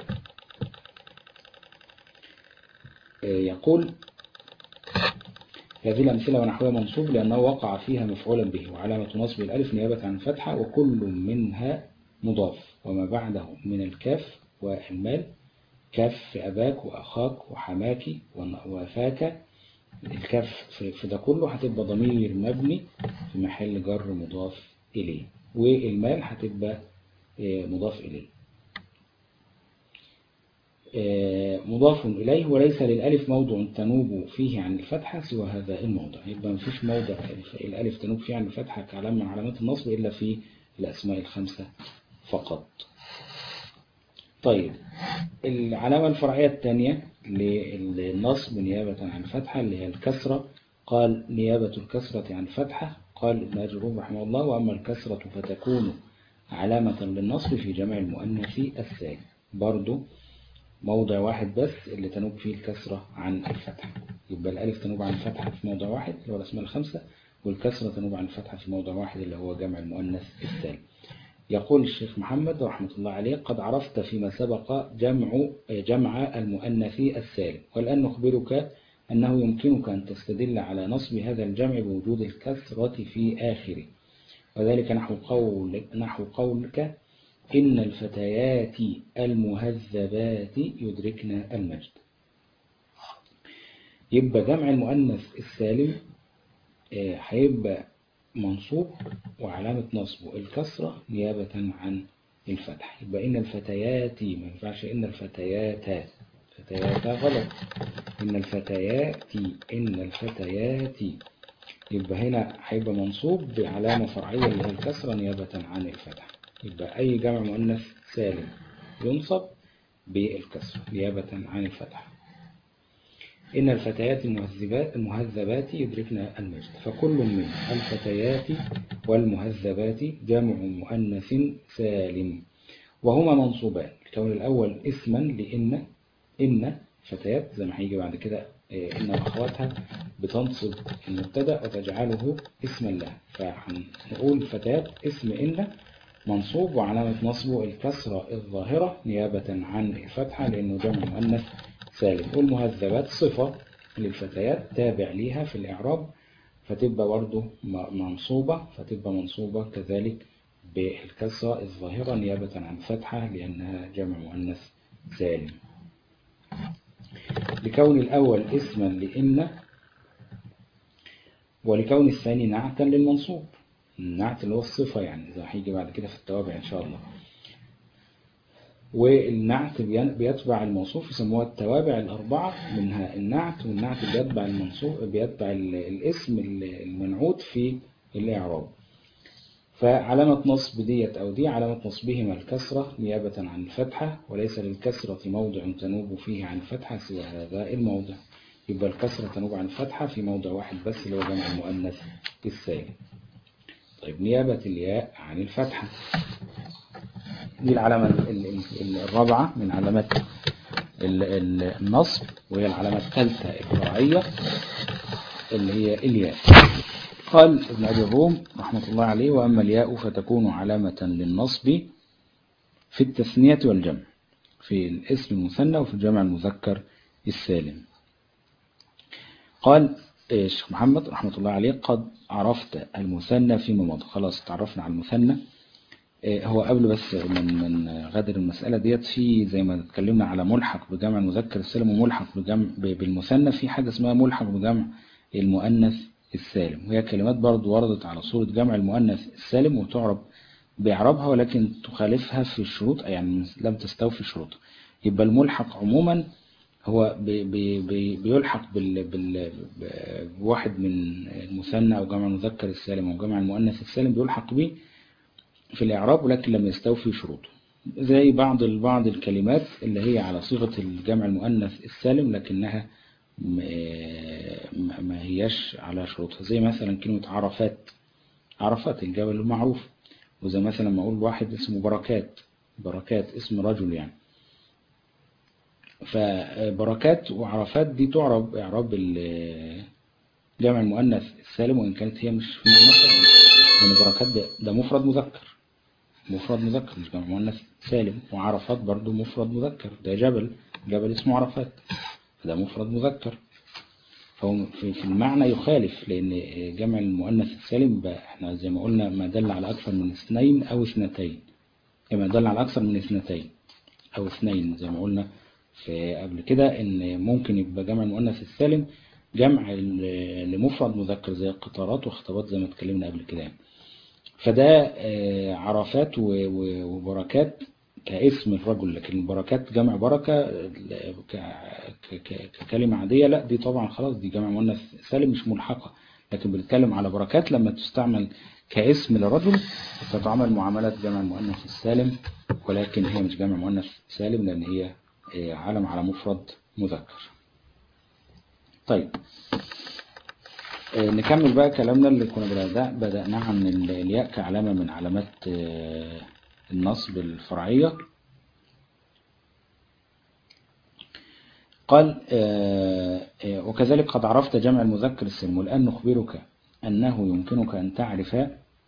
يقول هذه الأمثلة ونحوها منصوب لأنه وقع فيها مفعولا به وعلامة نصب الألف نيابة عن الفتحة وكل منها مضاف وما بعده من الكاف والمال كاف في أباك وأخاك وحماك وفاك الكاف في ده كله هتبقى ضمير مبني في محل جر مضاف إليه والمال هتبقى مضاف إليه مضاف إليه وليس للألف موضع تنوب فيه عن الفتحة سوى هذا الموضع يبقى مفيش موضع الألف تنوب فيه عن الفتحة كعلامة من علامات النصب إلا في الأسماء الخمسة فقط طيب العلامة الفرعية الثانية للنصب نيابة عن الفتحة اللي هي الكسرة قال نيابة الكسرة عن الفتحة قال ابن أجروب رحمه الله وأما الكسرة فتكون علامة للنصب في جمع المؤنث الثاني برضو موضع واحد بس اللي تنوب فيه الكسرة عن الفتحة يبقى الألف تنوب عن الفتحة في موضع واحد اللي هو الأسماء الخمسة والكسرة تنوب عن الفتحة في موضع واحد اللي هو جمع المؤنث الثاني يقول الشيخ محمد رحمة الله عليه قد عرفت فيما سبق جمع جمع المؤنث السالم والآن نخبرك أنه يمكنك أن تستدل على نصب هذا الجمع بوجود الكسرة في آخره وذلك نحو, قول نحو قولك إن الفتيات المهذبات يدركن المجد يبقى جمع المؤنث السالم آه، هيبقى منصوب وعلامة نصبه الكسرة نيابة عن الفتح يبقى إن الفتيات ما ينفعش إن الفتيات فتيات غلط إن الفتيات إن الفتيات يبقى هنا هيبقى منصوب بعلامة فرعية اللي هي الكسرة نيابة عن الفتح يبقى أي جمع مؤنث سالم ينصب بالكسرة نيابة عن الفتح إن الفتيات المهذبات المهذبات يدركن المجد فكل من الفتيات والمهذبات جمع مؤنث سالم وهما منصوبان الكون الأول اسما لإن إن فتيات زي ما هيجي بعد كده إيه، إن أخواتها بتنصب المبتدأ وتجعله اسما لها فهنقول فتيات اسم إن منصوب وعلامة نصبه الكسرة الظاهرة نيابة عن الفتحة لأنه جمع مؤنث سالم والمهذبات صفة للفتيات تابع ليها في الإعراب فتبقى برضه م- منصوبة فتبقى منصوبة كذلك بالكسرة الظاهرة نيابة عن فتحة لأنها جمع مؤنث سالم لكون الأول اسما لإن ولكون الثاني نعتا للمنصوب النعت اللي هو الصفة يعني زي هيجي بعد كده في التوابع إن شاء الله والنعت بين- بيتبع الموصوف يسموها التوابع الأربعة منها النعت والنعت بيتبع المنصوب بيتبع ال- الاسم ال- المنعوت في الإعراب فعلامة نصب ديت أو دي علامة نصبهما الكسرة نيابة عن الفتحة وليس للكسرة موضع تنوب فيه عن الفتحة سوى هذا الموضع يبقى الكسرة تنوب عن الفتحة في موضع واحد بس اللي هو جمع المؤنث السالم طيب نيابة الياء عن الفتحة دي العلامة ال- ال- ال- الرابعة من علامات ال- ال- النصب وهي العلامة الثالثة الفرعية اللي هي الياء قال ابن أبي الروم رحمة الله عليه وأما الياء فتكون علامة للنصب في التثنية والجمع في الاسم المثنى وفي الجمع المذكر السالم قال إيه، الشيخ محمد رحمة الله عليه قد عرفت المثنى فيما مضى خلاص تعرفنا على المثنى إيه، هو قبل بس من من غادر المسألة ديت في زي ما اتكلمنا على ملحق بجمع المذكر السالم وملحق بجمع ب- بالمثنى في حاجة اسمها ملحق بجمع المؤنث السالم وهي كلمات برضو وردت على صورة جمع المؤنث السالم وتعرب بإعرابها ولكن تخالفها في الشروط يعني لم تستوفي شروطها يبقى الملحق عموما هو بي بي بي بيلحق بال بال بواحد من المثنى أو جمع المذكر السالم أو جمع المؤنث السالم بيلحق به في الإعراب ولكن لم يستوفي شروطه زي بعض بعض الكلمات اللي هي على صيغة الجمع المؤنث السالم لكنها م- ما ما هياش على شروطها زي مثلا كلمة عرفات عرفات الجبل المعروف وزي مثلا ما أقول واحد اسمه بركات بركات اسم رجل يعني فبركات وعرفات دي تعرب إعراب ال- جمع المؤنث السالم وإن كانت هي مش في معنى لأن بركات ده, ده مفرد مذكر مفرد مذكر مش جمع مؤنث سالم وعرفات برضو مفرد مذكر ده جبل جبل اسمه عرفات فده مفرد مذكر فهو في في المعنى يخالف لأن جمع المؤنث السالم بقى احنا زي ما قلنا ما دل على أكثر من اثنين أو اثنتين ما دل على أكثر من اثنتين أو اثنين زي ما قلنا في قبل كده إن ممكن يبقى جمع المؤنث السالم جمع ل- لمفرد مذكر زي القطارات واختباط زي ما اتكلمنا قبل كده يعني. فده آه، عرفات و- و- وبركات كاسم الرجل لكن البركات جمع بركة آه، ك- ك- ك- ككلمة عادية لا دي طبعا خلاص دي جمع مؤنث سالم مش ملحقة لكن بنتكلم على بركات لما تستعمل كاسم لرجل تتعامل معاملة جمع المؤنث السالم ولكن هي مش جمع مؤنث سالم لأن هي آه، علم على مفرد مذكر طيب آه، نكمل بقى كلامنا اللي كنا بدأ- بدأناه عن ال- الياء كعلامة من علامات آه، النصب الفرعية قال آه، آه، وكذلك قد عرفت جمع المذكر السلم والآن نخبرك أنه يمكنك أن تعرف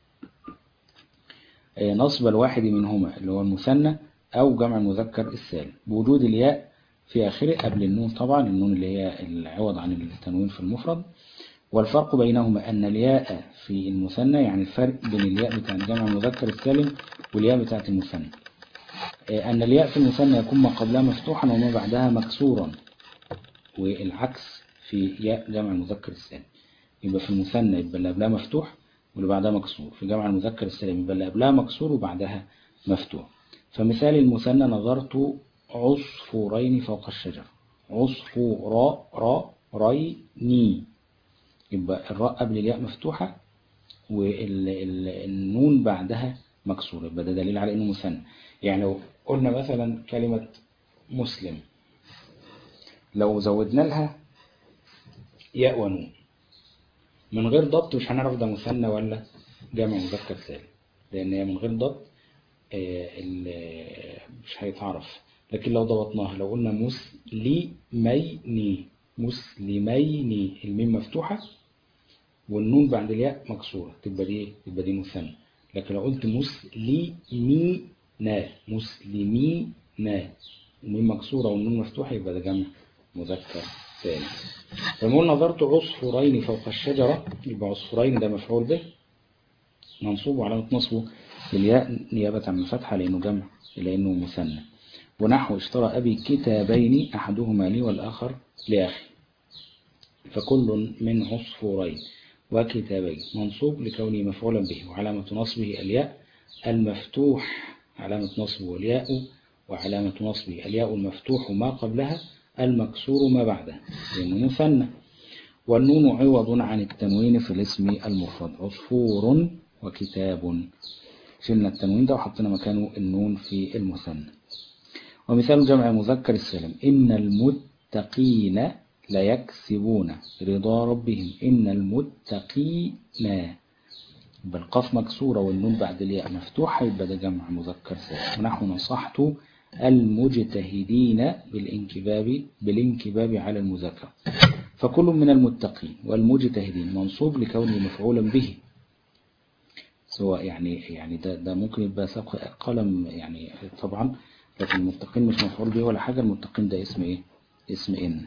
آه، نصب الواحد منهما اللي هو المثنى أو جمع المذكر السالم بوجود الياء في آخره قبل النون طبعا النون اللي هي العوض عن التنوين في المفرد والفرق بينهما أن الياء في المثنى يعني الفرق بين الياء بتاع جمع المذكر السالم والياء بتاعة المثنى آه، أن الياء في المثنى يكون ما قبلها مفتوحا وما بعدها مكسورا والعكس في ياء جمع المذكر السالم يبقى في المثنى يبقى اللي قبلها مفتوح واللي بعدها مكسور في جمع المذكر السالم يبقى اللي قبلها مكسور وبعدها مفتوح فمثال المثنى نظرت عصفورين فوق الشجرة عصفورا را ريني يبقى الراء قبل الياء مفتوحة والنون بعدها مكسورة يبقى ده دليل على انه مثنى يعني لو قلنا مثلا كلمة مسلم لو زودنا لها ياء ونون من غير ضبط مش هنعرف ده مثنى ولا جمع مذكر سالم لان هي من غير ضبط مش هيتعرف لكن لو ضبطناها لو قلنا مسلميني مسلميني الميم مفتوحة والنون بعد الياء مكسورة تبقى دي تبقى دي مثنى لكن لو قلت مسلمينا مسلمينا الميم مكسورة والنون مفتوحة يبقى ده جمع مذكر سالم فنقول نظرت عصفورين فوق الشجرة يبقى عصفورين ده مفعول به منصوب وعلامة نصبه بالياء نيابة عن الفتحة لأنه جمع لأنه مثنى ونحو اشترى أبي كتابين أحدهما لي والآخر لأخي فكل من عصفورين وكتابين منصوب لكونه مفعولا به وعلامة نصبه الياء المفتوح علامة نصبه الياء وعلامة نصبه الياء المفتوح ما قبلها المكسور ما بعده لأنه مثنى والنون عوض عن التنوين في الاسم المفرد عصفور وكتاب شلنا التنوين ده وحطينا مكانه النون في المثنى ومثال جمع المذكر السالم إن المتقين ليكسبون رضا ربهم إن المتقين بالقاف مكسورة والنون بعد الياء مفتوحة يبقى ده جمع مذكر سالم ونحو نصحت المجتهدين بالانكباب بالانكباب على المذاكرة فكل من المتقين والمجتهدين منصوب لكونه مفعولا به سواء يعني يعني ده ده ممكن يبقى سبق قلم يعني طبعا لكن المتقين مش مفعول به ولا حاجة المتقين ده اسم ايه اسم ان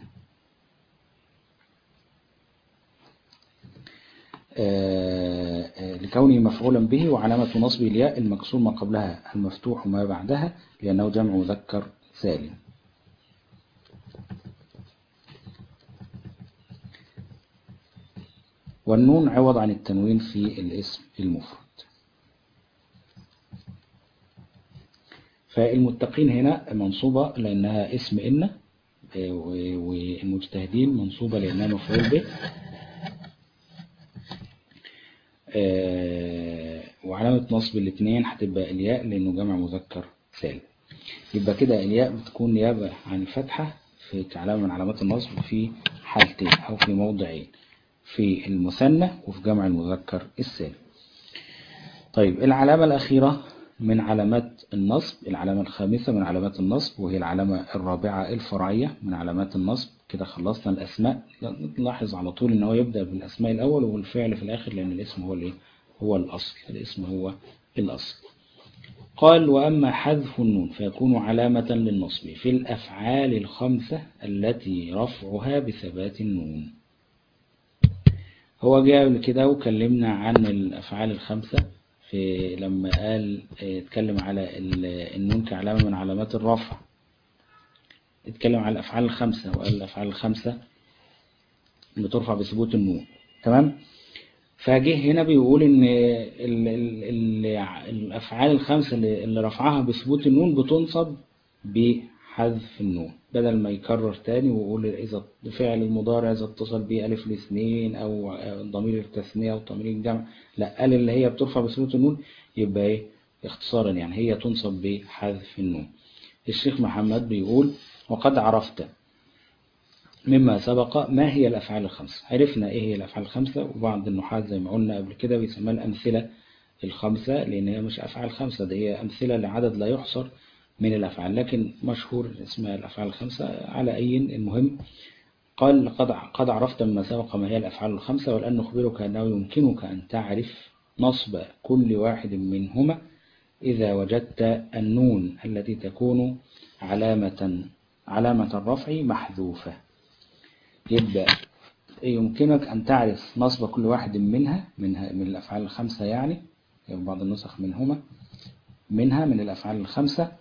آه آه لكونه مفعولا به وعلامة نصبه الياء المكسور ما قبلها المفتوح وما بعدها لأنه جمع مذكر سالم والنون عوض عن التنوين في الاسم المفرد فالمتقين هنا منصوبة لأنها اسم إن والمجتهدين منصوبة لأنها مفعول به وعلامة نصب الاثنين هتبقى الياء لأنه جمع مذكر سالم يبقى كده الياء بتكون نيابة عن الفتحة في كعلامة من علامات النصب في حالتين أو في موضعين في المثنى وفي جمع المذكر السالم طيب العلامة الأخيرة من علامات النصب العلامة الخامسة من علامات النصب وهي العلامة الرابعة الفرعية من علامات النصب كده خلصنا الأسماء نلاحظ على طول ان هو يبدأ بالأسماء الأول والفعل في الآخر لأن الاسم هو الايه هو الأصل الاسم هو الأصل قال وأما حذف النون فيكون علامة للنصب في الأفعال الخمسة التي رفعها بثبات النون هو جاء كده وكلمنا عن الأفعال الخمسة في لما قال اتكلم على النون كعلامة من علامات الرفع اتكلم على الأفعال الخمسة وقال الأفعال الخمسة بترفع بثبوت النون تمام فجه هنا بيقول ان ال ال ال الأفعال الخمسة اللي رفعها بثبوت النون بتنصب بحذف النون بدل ما يكرر تاني ويقول إذا فعل المضارع إذا اتصل به ألف الاثنين أو ضمير التثنية أو ضمير الجمع لا قال اللي هي بترفع بثبوت النون يبقى إيه اختصارا يعني هي تنصب بحذف النون الشيخ محمد بيقول وقد عرفت مما سبق ما هي الأفعال الخمسة عرفنا إيه هي الأفعال الخمسة وبعض النحاة زي ما قلنا قبل كده بيسمى الأمثلة الخمسة لأن هي مش أفعال خمسة دي هي أمثلة لعدد لا يحصر من الأفعال لكن مشهور اسمها الأفعال الخمسة على أي المهم قال قد قد عرفت مما سبق ما هي الأفعال الخمسة والآن نخبرك أنه يمكنك أن تعرف نصب كل واحد منهما إذا وجدت النون التي تكون علامة علامة الرفع محذوفة يبقى يمكنك أن تعرف نصب كل واحد منها من من الأفعال الخمسة يعني بعض النسخ منهما منها من الأفعال الخمسة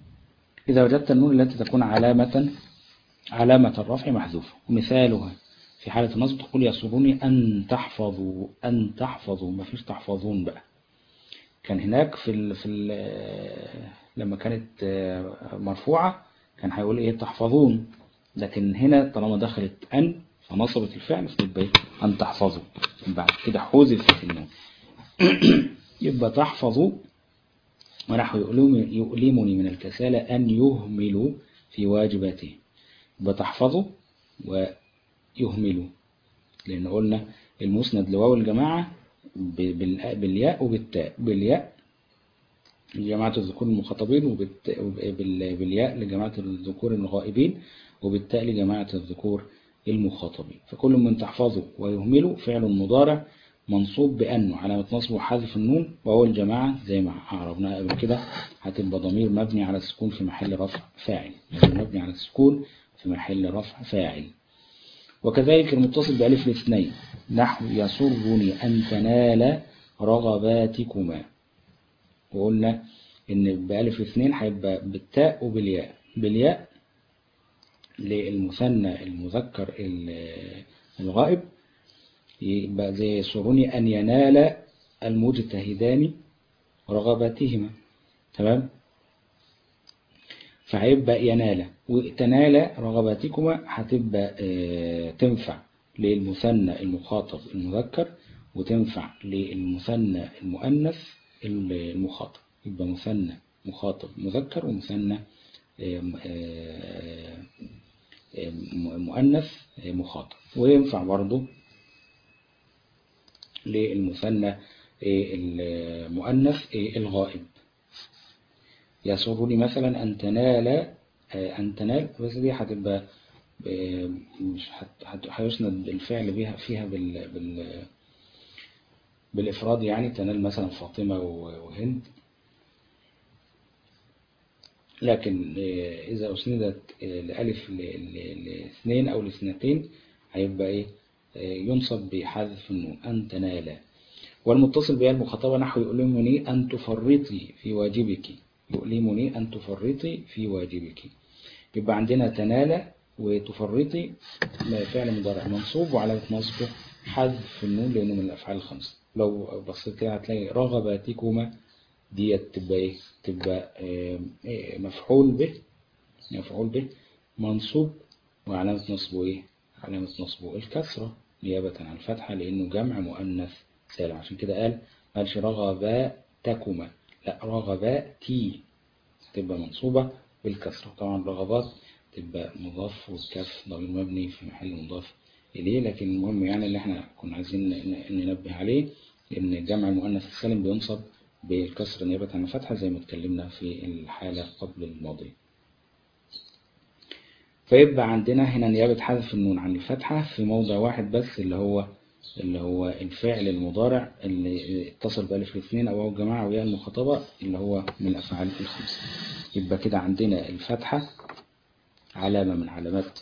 إذا وجدت النون التي تكون علامة علامة الرفع محذوفة ومثالها في حالة النصب تقول يسرني أن تحفظوا أن تحفظوا ما فيش تحفظون بقى كان هناك في ال في ال لما كانت مرفوعة كان هيقول إيه تحفظون لكن هنا طالما دخلت أن فنصبت الفعل فتبقى إيه أن تحفظوا بعد كده حذفت النون يبقى تحفظوا ونحو يؤلمني من الكسالى أن يهملوا في واجباته يبقى تحفظوا ويهملوا لأن قلنا المسند لواو الجماعة بالياء وبالتاء بالياء لجماعة الذكور المخاطبين وبالياء لجماعة الذكور الغائبين وبالتاء لجماعة الذكور المخاطبين فكل من تحفظه ويهمله فعل مضارع منصوب بأنه علامة نصبه حذف النون وهو الجماعة زي ما عرفناها قبل كده هتبقى ضمير مبني على السكون في محل رفع فاعل مبني على السكون في محل رفع فاعل وكذلك المتصل بألف الاثنين نحو يسرني أن تنال رغباتكما وقلنا إن بألف الاثنين هيبقى بالتاء وبالياء بالياء للمثنى المذكر الغائب يبقى زي يسرني أن ينال المجتهدان رغباتهما تمام فهيبقى ينال وتنال رغباتكما هتبقى تنفع للمثنى المخاطب المذكر وتنفع للمثنى المؤنث المخاطب يبقى مثنى مخاطب مذكر ومثنى مؤنث مخاطب وينفع برضه للمثنى المؤنث الغائب يسرني مثلا أن تنال أن تنال بس دي هتبقى مش هيسند الفعل بها فيها بال بال بالإفراد يعني تنال مثلا فاطمة وهند لكن إذا أسندت لألف لاثنين أو لاثنتين هيبقى إيه ينصب بحذف النون أن تنال والمتصل بها المخاطبة نحو يؤلمني أن تفرطي في واجبك يؤلمني أن تفرطي في واجبك يبقى عندنا تنال وتفرطي فعل مضارع منصوب وعلامة نصبه حذف النون لأنه من الأفعال الخمسة لو بصيت كده هتلاقي رغباتكما ديت تبقى ايه تبقى إيه مفعول به مفعول به منصوب وعلامة نصبه ايه علامة نصبه الكسرة نيابة عن الفتحة لأنه جمع مؤنث سالم عشان كده قال قالش رغباتكما لا رغباتي تبقى منصوبة بالكسرة طبعا رغبات تبقى مضاف والكف ضمير مبني في محل مضاف إليه لكن المهم يعني اللي احنا كنا عايزين ننبه عليه إن جمع المؤنث السالم بينصب بالكسر نيابة عن الفتحة زي ما اتكلمنا في الحالة قبل الماضية فيبقى عندنا هنا نيابة حذف النون عن الفتحة في موضع واحد بس اللي هو اللي هو الفعل المضارع اللي اتصل بألف الاثنين أو واو الجماعة وياء المخاطبة اللي هو من الأفعال الخمسة يبقى كده عندنا الفتحة علامة من علامات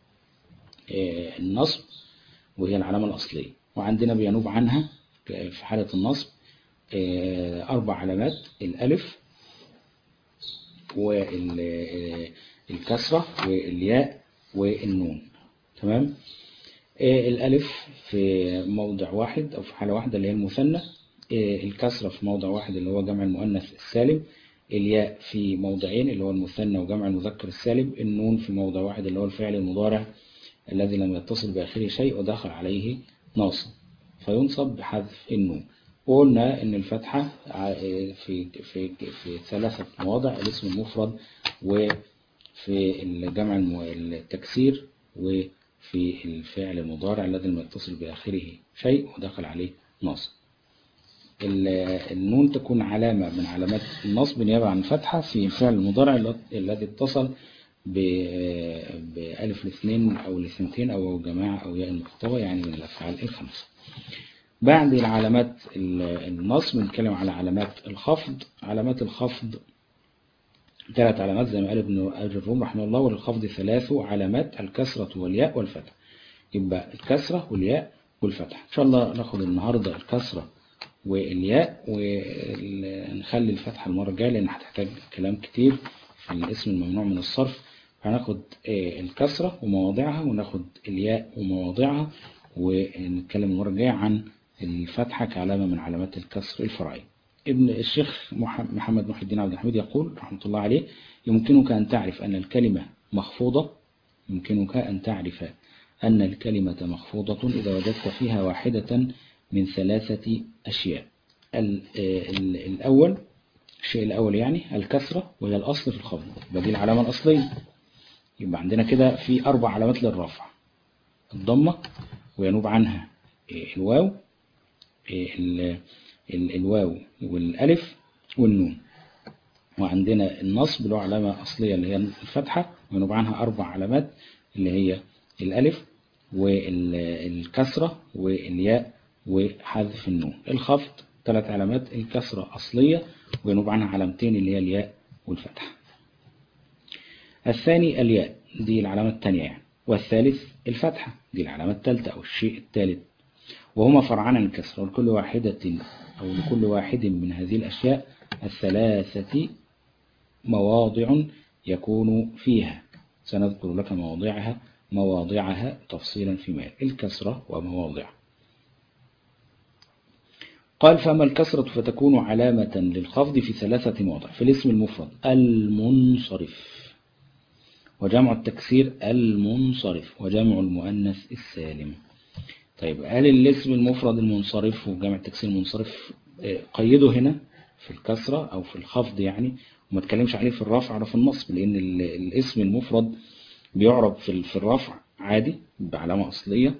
النصب وهي العلامة الأصلية وعندنا بينوب عنها في حالة النصب أربع علامات الألف والكسرة والياء والنون تمام الألف في موضع واحد أو في حالة واحدة اللي هي المثنى الكسرة في موضع واحد اللي هو جمع المؤنث السالم الياء في موضعين اللي هو المثنى وجمع المذكر السالم النون في موضع واحد اللي هو الفعل المضارع الذي لم يتصل بآخره شيء ودخل عليه ناصب فينصب بحذف النون وقلنا ان الفتحة في في في ثلاثة مواضع الاسم المفرد وفي الجمع التكسير وفي الفعل المضارع الذي لم يتصل بآخره شيء ودخل عليه ناصب النون تكون علامة من علامات النصب نيابة عن الفتحة في الفعل المضارع الذي اتصل بألف الاثنين أو الاثنتين أو جماعة أو ياء المخطبة يعني من الأفعال الخمسة بعد العلامات النصب بنتكلم على علامات الخفض علامات الخفض ثلاث علامات زي ما قال ابن الروم رحمه الله وللخفض ثلاث علامات الكسرة والياء والفتح يبقى الكسرة والياء والفتح إن شاء الله ناخد النهاردة الكسرة والياء ونخلي الفتحة المرة الجاية لأن هتحتاج كلام كتير في الاسم الممنوع من الصرف هناخد آه، الكسرة ومواضعها وناخد الياء ومواضعها ونتكلم المرة الجاية عن الفتحة كعلامة من علامات الكسر الفرعي ابن الشيخ مح- محمد محي الدين عبد الحميد يقول رحمة الله عليه يمكنك أن تعرف أن الكلمة مخفوضة يمكنك أن تعرف أن الكلمة مخفوضة إذا وجدت فيها واحدة من ثلاثة أشياء ال- آه، ال- الأول الشيء الأول يعني الكسرة وهي الأصل في الخفض يبقى دي العلامة الأصلية يبقى عندنا كده في أربع علامات للرفع الضمة وينوب عنها إيه، الواو إيه، ال- ال- الواو والألف والنون وعندنا النصب له علامة أصلية اللي هي الفتحة وينوب عنها أربع علامات اللي هي الألف والكسرة والياء وحذف النون الخفض ثلاث علامات الكسرة أصلية وينوب عنها علامتين اللي هي الياء والفتحة الثاني الياء دي العلامة الثانية يعني والثالث الفتحة دي العلامة الثالثة أو الشيء الثالث وهما فرعان عن الكسر ولكل واحدة أو لكل واحد من هذه الأشياء الثلاثة مواضع يكون فيها سنذكر لك مواضعها مواضعها تفصيلا فيما يلي الكسرة ومواضعها قال فأما الكسرة فتكون علامة للخفض في ثلاثة مواضع في الاسم المفرد المنصرف وجمع التكسير المنصرف وجمع المؤنث السالم طيب هل الاسم المفرد المنصرف وجمع التكسير المنصرف آه، قيده هنا في الكسرة أو في الخفض يعني وما تكلمش عليه في الرفع ولا في النصب لأن ال- الاسم المفرد بيعرب في ال- في الرفع عادي بعلامة أصلية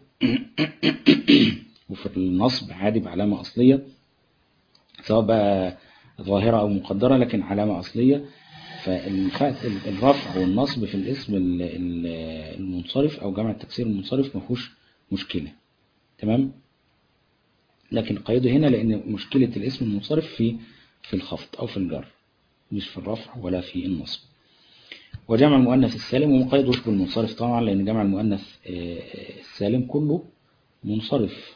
وفي النصب عادي بعلامة أصلية سواء بقى ظاهرة أو مقدرة لكن علامة أصلية فالرفع والنصب في الاسم ال- ال- المنصرف أو جمع التكسير المنصرف ما فيهوش مشكلة تمام لكن قيده هنا لأن مشكلة الاسم المنصرف في في الخفض أو في الجر مش في الرفع ولا في النصب وجمع المؤنث السالم ومقيدوش بالمنصرف طبعا لأن جمع المؤنث آه، آه، السالم كله منصرف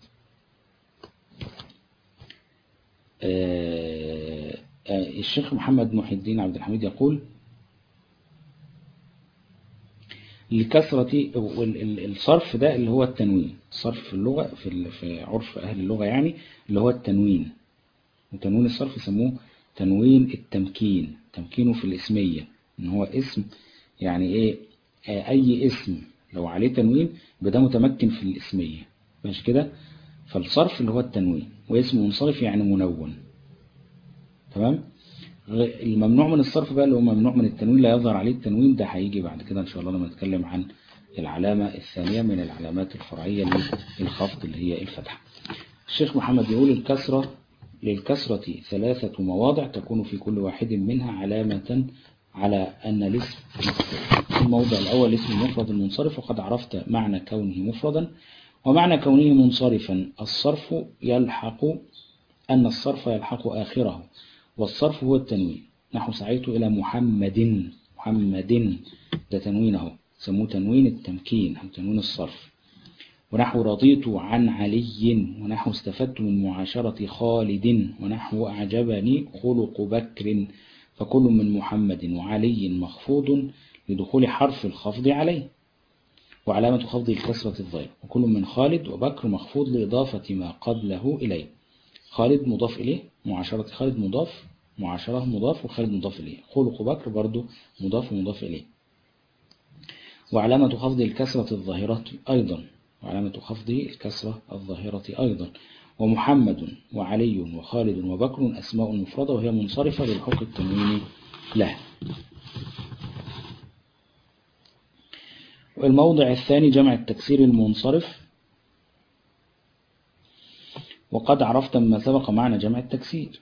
آه، آه، الشيخ محمد محي الدين عبد الحميد يقول لكثرة وال- ال- الصرف ده اللي هو التنوين الصرف في اللغة في ال- في عرف أهل اللغة يعني اللي هو التنوين وتنوين الصرف يسموه تنوين التمكين تمكينه في الاسمية ان هو اسم يعني ايه آه، اي اسم لو عليه تنوين يبقى ده متمكن في الاسمية مش كده فالصرف اللي هو التنوين واسم منصرف يعني منون تمام غ- الممنوع من الصرف بقى اللي هو ممنوع من التنوين لا يظهر عليه التنوين ده هيجي بعد كده ان شاء الله لما نتكلم عن العلامة الثانية من العلامات الفرعية للخفض اللي هي الفتحة الشيخ محمد يقول الكسرة للكسرة ثلاثة مواضع تكون في كل واحد منها علامة على أن الاسم مفرد. الموضع الأول اسم المفرد المنصرف وقد عرفت معنى كونه مفردا ومعنى كونه منصرفا الصرف يلحق أن الصرف يلحق آخره والصرف هو التنوين نحو سعيت إلى محمد محمد ده تنوينه سموه تنوين التمكين أو تنوين الصرف ونحو رضيت عن علي ونحو استفدت من معاشرة خالد ونحو أعجبني خلق بكر فكل من محمد وعلي مخفوض لدخول حرف الخفض عليه وعلامة خفض الكسرة الظاهرة وكل من خالد وبكر مخفوض لإضافة ما قبله إليه خالد مضاف إليه معاشرة خالد مضاف معاشرة مضاف وخالد مضاف إليه خلق بكر برضو مضاف ومضاف إليه وعلامة خفض الكسرة الظاهرة أيضا وعلامة خفض الكسرة الظاهرة أيضا ومحمد وعلي وخالد وبكر أسماء مفردة وهي منصرفة للحق التنوين له والموضع الثاني جمع التكسير المنصرف وقد عرفت مما سبق معنى جمع التكسير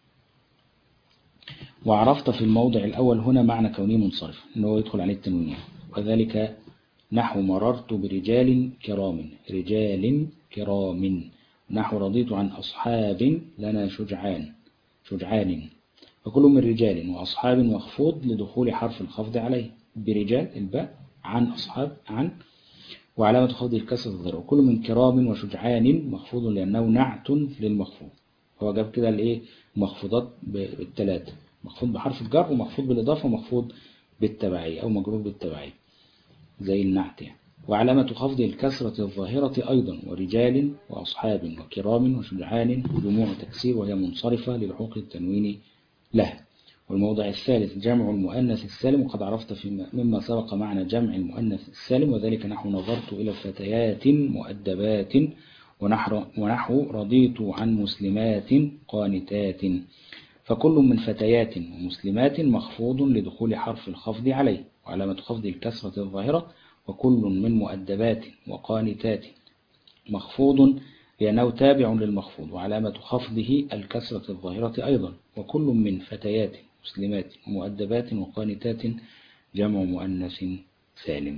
وعرفت في الموضع الأول هنا معنى كونه منصرف أنه يدخل عليه التنوين وذلك نحو مررت برجال كرام رجال كرام نحو رضيت عن أصحاب لنا شجعان شجعان فكل من رجال وأصحاب مخفوض لدخول حرف الخفض عليه برجال الباء عن أصحاب عن وعلامة خفض الكسر الظاهرة وكل من كرام وشجعان مخفوض لأنه نعت للمخفوض هو جاب كده الايه مخفوضات بالثلاثة مخفوض بحرف الجر ومخفوض بالإضافة ومخفوض بالتبعية أو مجرور بالتبعية زي النعت يعني وعلامة خفض الكسرة الظاهرة أيضا ورجال وأصحاب وكرام وشجعان وجموع تكسير وهي منصرفة للحوق التنوين لها والموضع الثالث جمع المؤنث السالم وقد عرفت في مما سبق معنى جمع المؤنث السالم وذلك نحو نظرت إلى فتيات مؤدبات ونحو, ونحو رضيت عن مسلمات قانتات فكل من فتيات ومسلمات مخفوض لدخول حرف الخفض عليه وعلامة خفض الكسرة الظاهرة وكل من مؤدبات وقانتات مخفوض لأنه تابع للمخفوض وعلامة خفضه الكسرة الظاهرة أيضا وكل من فتيات مسلمات ومؤدبات وقانتات جمع مؤنث سالم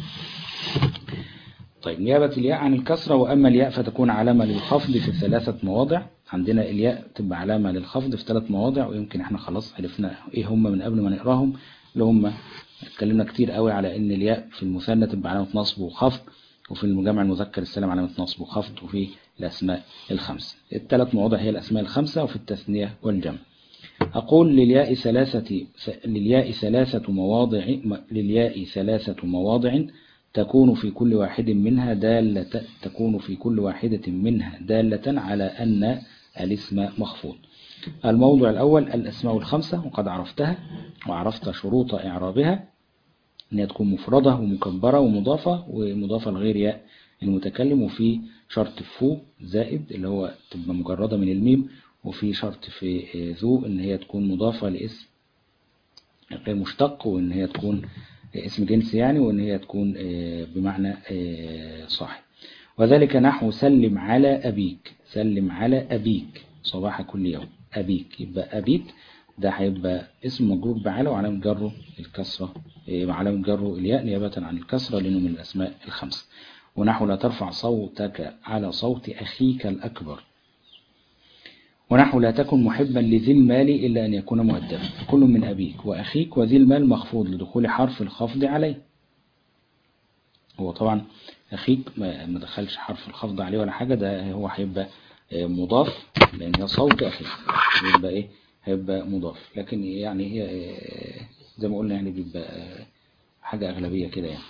طيب نيابة الياء عن الكسرة وأما الياء فتكون علامة للخفض في ثلاثة مواضع عندنا الياء تبقى علامة للخفض في ثلاث مواضع ويمكن احنا خلاص عرفنا ايه هم من قبل ما نقراهم اللي هم اتكلمنا كتير قوي على ان الياء في المثنى تبقى علامة نصب وخفض وفي الجمع المذكر السالم علامة نصب وخفض وفي الأسماء الخمسة الثلاث مواضع هي الأسماء الخمسة وفي التثنية والجمع أقول للياء ثلاثة للياء ثلاثة مواضع للياء ثلاثة مواضع تكون في كل واحد منها دالة تكون في كل واحدة منها دالة على أن الاسم مخفوض الموضع الأول الأسماء الخمسة وقد عرفتها وعرفت شروط إعرابها أن هي تكون مفردة ومكبرة ومضافة ومضافة لغير ياء المتكلم وفي شرط فو زائد اللي هو تبقى مجردة من الميم وفي شرط في ذو ان هي تكون مضافة لاسم غير مشتق وان هي تكون اسم جنس يعني وان هي تكون بمعنى صاحب وذلك نحو سلم على أبيك سلم على أبيك صباح كل يوم أبيك يبقى أبيك ده هيبقى اسم مجرور بعلى وعلامة جره الكسرة وعلامة جره الياء نيابة عن الكسرة لأنه من الأسماء الخمسة ونحو لا ترفع صوتك على صوت أخيك الأكبر ونحو لا تكن محبا لذي المال إلا أن يكون مؤدبا كل من أبيك وأخيك وذي المال مخفوض لدخول حرف الخفض عليه هو طبعا أخيك ما دخلش حرف الخفض عليه ولا حاجة ده هو هيبقى مضاف لأن هي صوت أخيك يبقى إيه هيبقى مضاف لكن يعني هي زي ما قلنا يعني بيبقى حاجة أغلبية كده يعني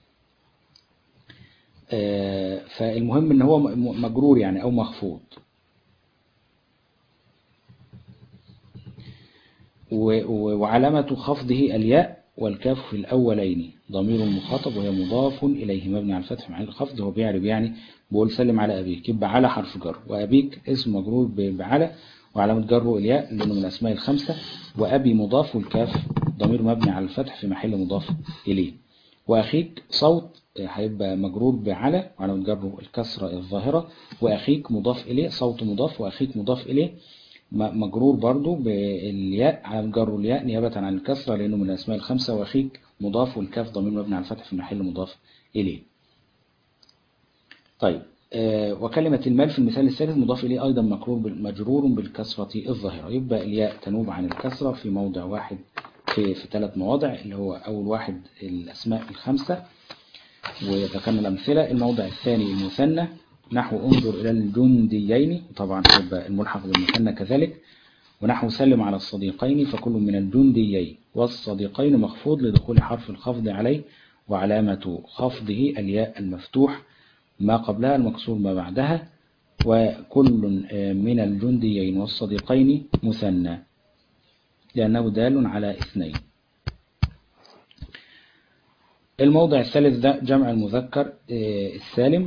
فالمهم ان هو مجرور يعني او مخفوض وعلامة خفضه الياء والكاف في الأولين ضمير مخاطب وهي مضاف إليه مبني على الفتح محل الخفض هو بيعرب يعني بقول سلم على أبيك يبقى على حرف جر وأبيك اسم مجرور بعلى وعلامة جره الياء لأنه من الأسماء الخمسة وأبي مضاف والكاف ضمير مبني على الفتح في محل مضاف إليه وأخيك صوت هيبقى مجرور بعلى وعلامة جره الكسرة الظاهرة وأخيك مضاف إليه صوت مضاف وأخيك مضاف إليه مجرور برضو بالياء على جر الياء نيابة عن الكسرة لأنه من الأسماء الخمسة وأخيك مضاف والكاف ضمير مبني على الفتح في محل مضاف إليه طيب آه وكلمة المال في المثال الثالث مضاف إليه أيضا مجرور مجرور بالكسرة الظاهرة يبقى الياء تنوب عن الكسرة في موضع واحد في في ثلاث مواضع اللي هو أول واحد الأسماء الخمسة وذكرنا الأمثلة الموضع الثاني المثنى نحو انظر إلى الجنديين طبعا يبقى الملحق بالمثنى كذلك ونحو سلم على الصديقين فكل من الجنديين والصديقين مخفوض لدخول حرف الخفض عليه وعلامة خفضه الياء المفتوح ما قبلها المكسور ما بعدها وكل من الجنديين والصديقين مثنى لأنه دال على اثنين الموضع الثالث ده جمع المذكر السالم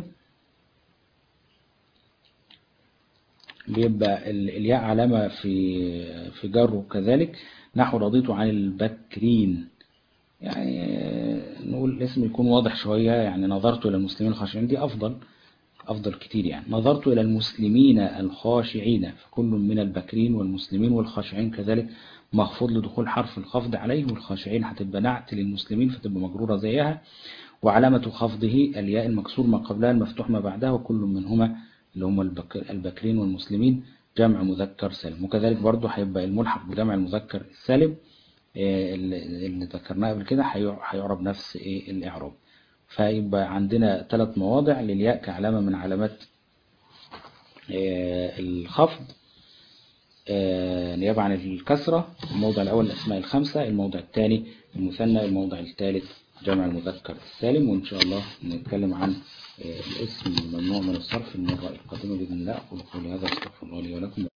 بيبقى الياء علامة في في جره كذلك نحو رضيت عن البكرين يعني نقول الاسم يكون واضح شوية يعني نظرت إلى المسلمين الخاشعين دي أفضل أفضل كتير يعني نظرت إلى المسلمين الخاشعين فكل من البكرين والمسلمين والخاشعين كذلك مخفوض لدخول حرف الخفض عليه والخاشعين هتبقى نعت للمسلمين فتبقى مجرورة زيها وعلامة خفضه الياء المكسور ما قبلها المفتوح ما بعدها وكل منهما اللي هم البكرين والمسلمين جمع مذكر سالم وكذلك برضو هيبقى الملحق بجمع المذكر السالم اللي ذكرناه قبل كده هيعرب نفس ايه الاعراب فيبقى عندنا ثلاث مواضع للياء كعلامة من علامات الخفض آه، نيابة عن الكسرة الموضع الأول الأسماء الخمسة الموضع الثاني المثنى الموضع الثالث جمع المذكر السالم وإن شاء الله نتكلم عن آه، الاسم الممنوع من الصرف المرة القادمة بإذن الله أقول قولي هذا أستغفر الله لي ولكم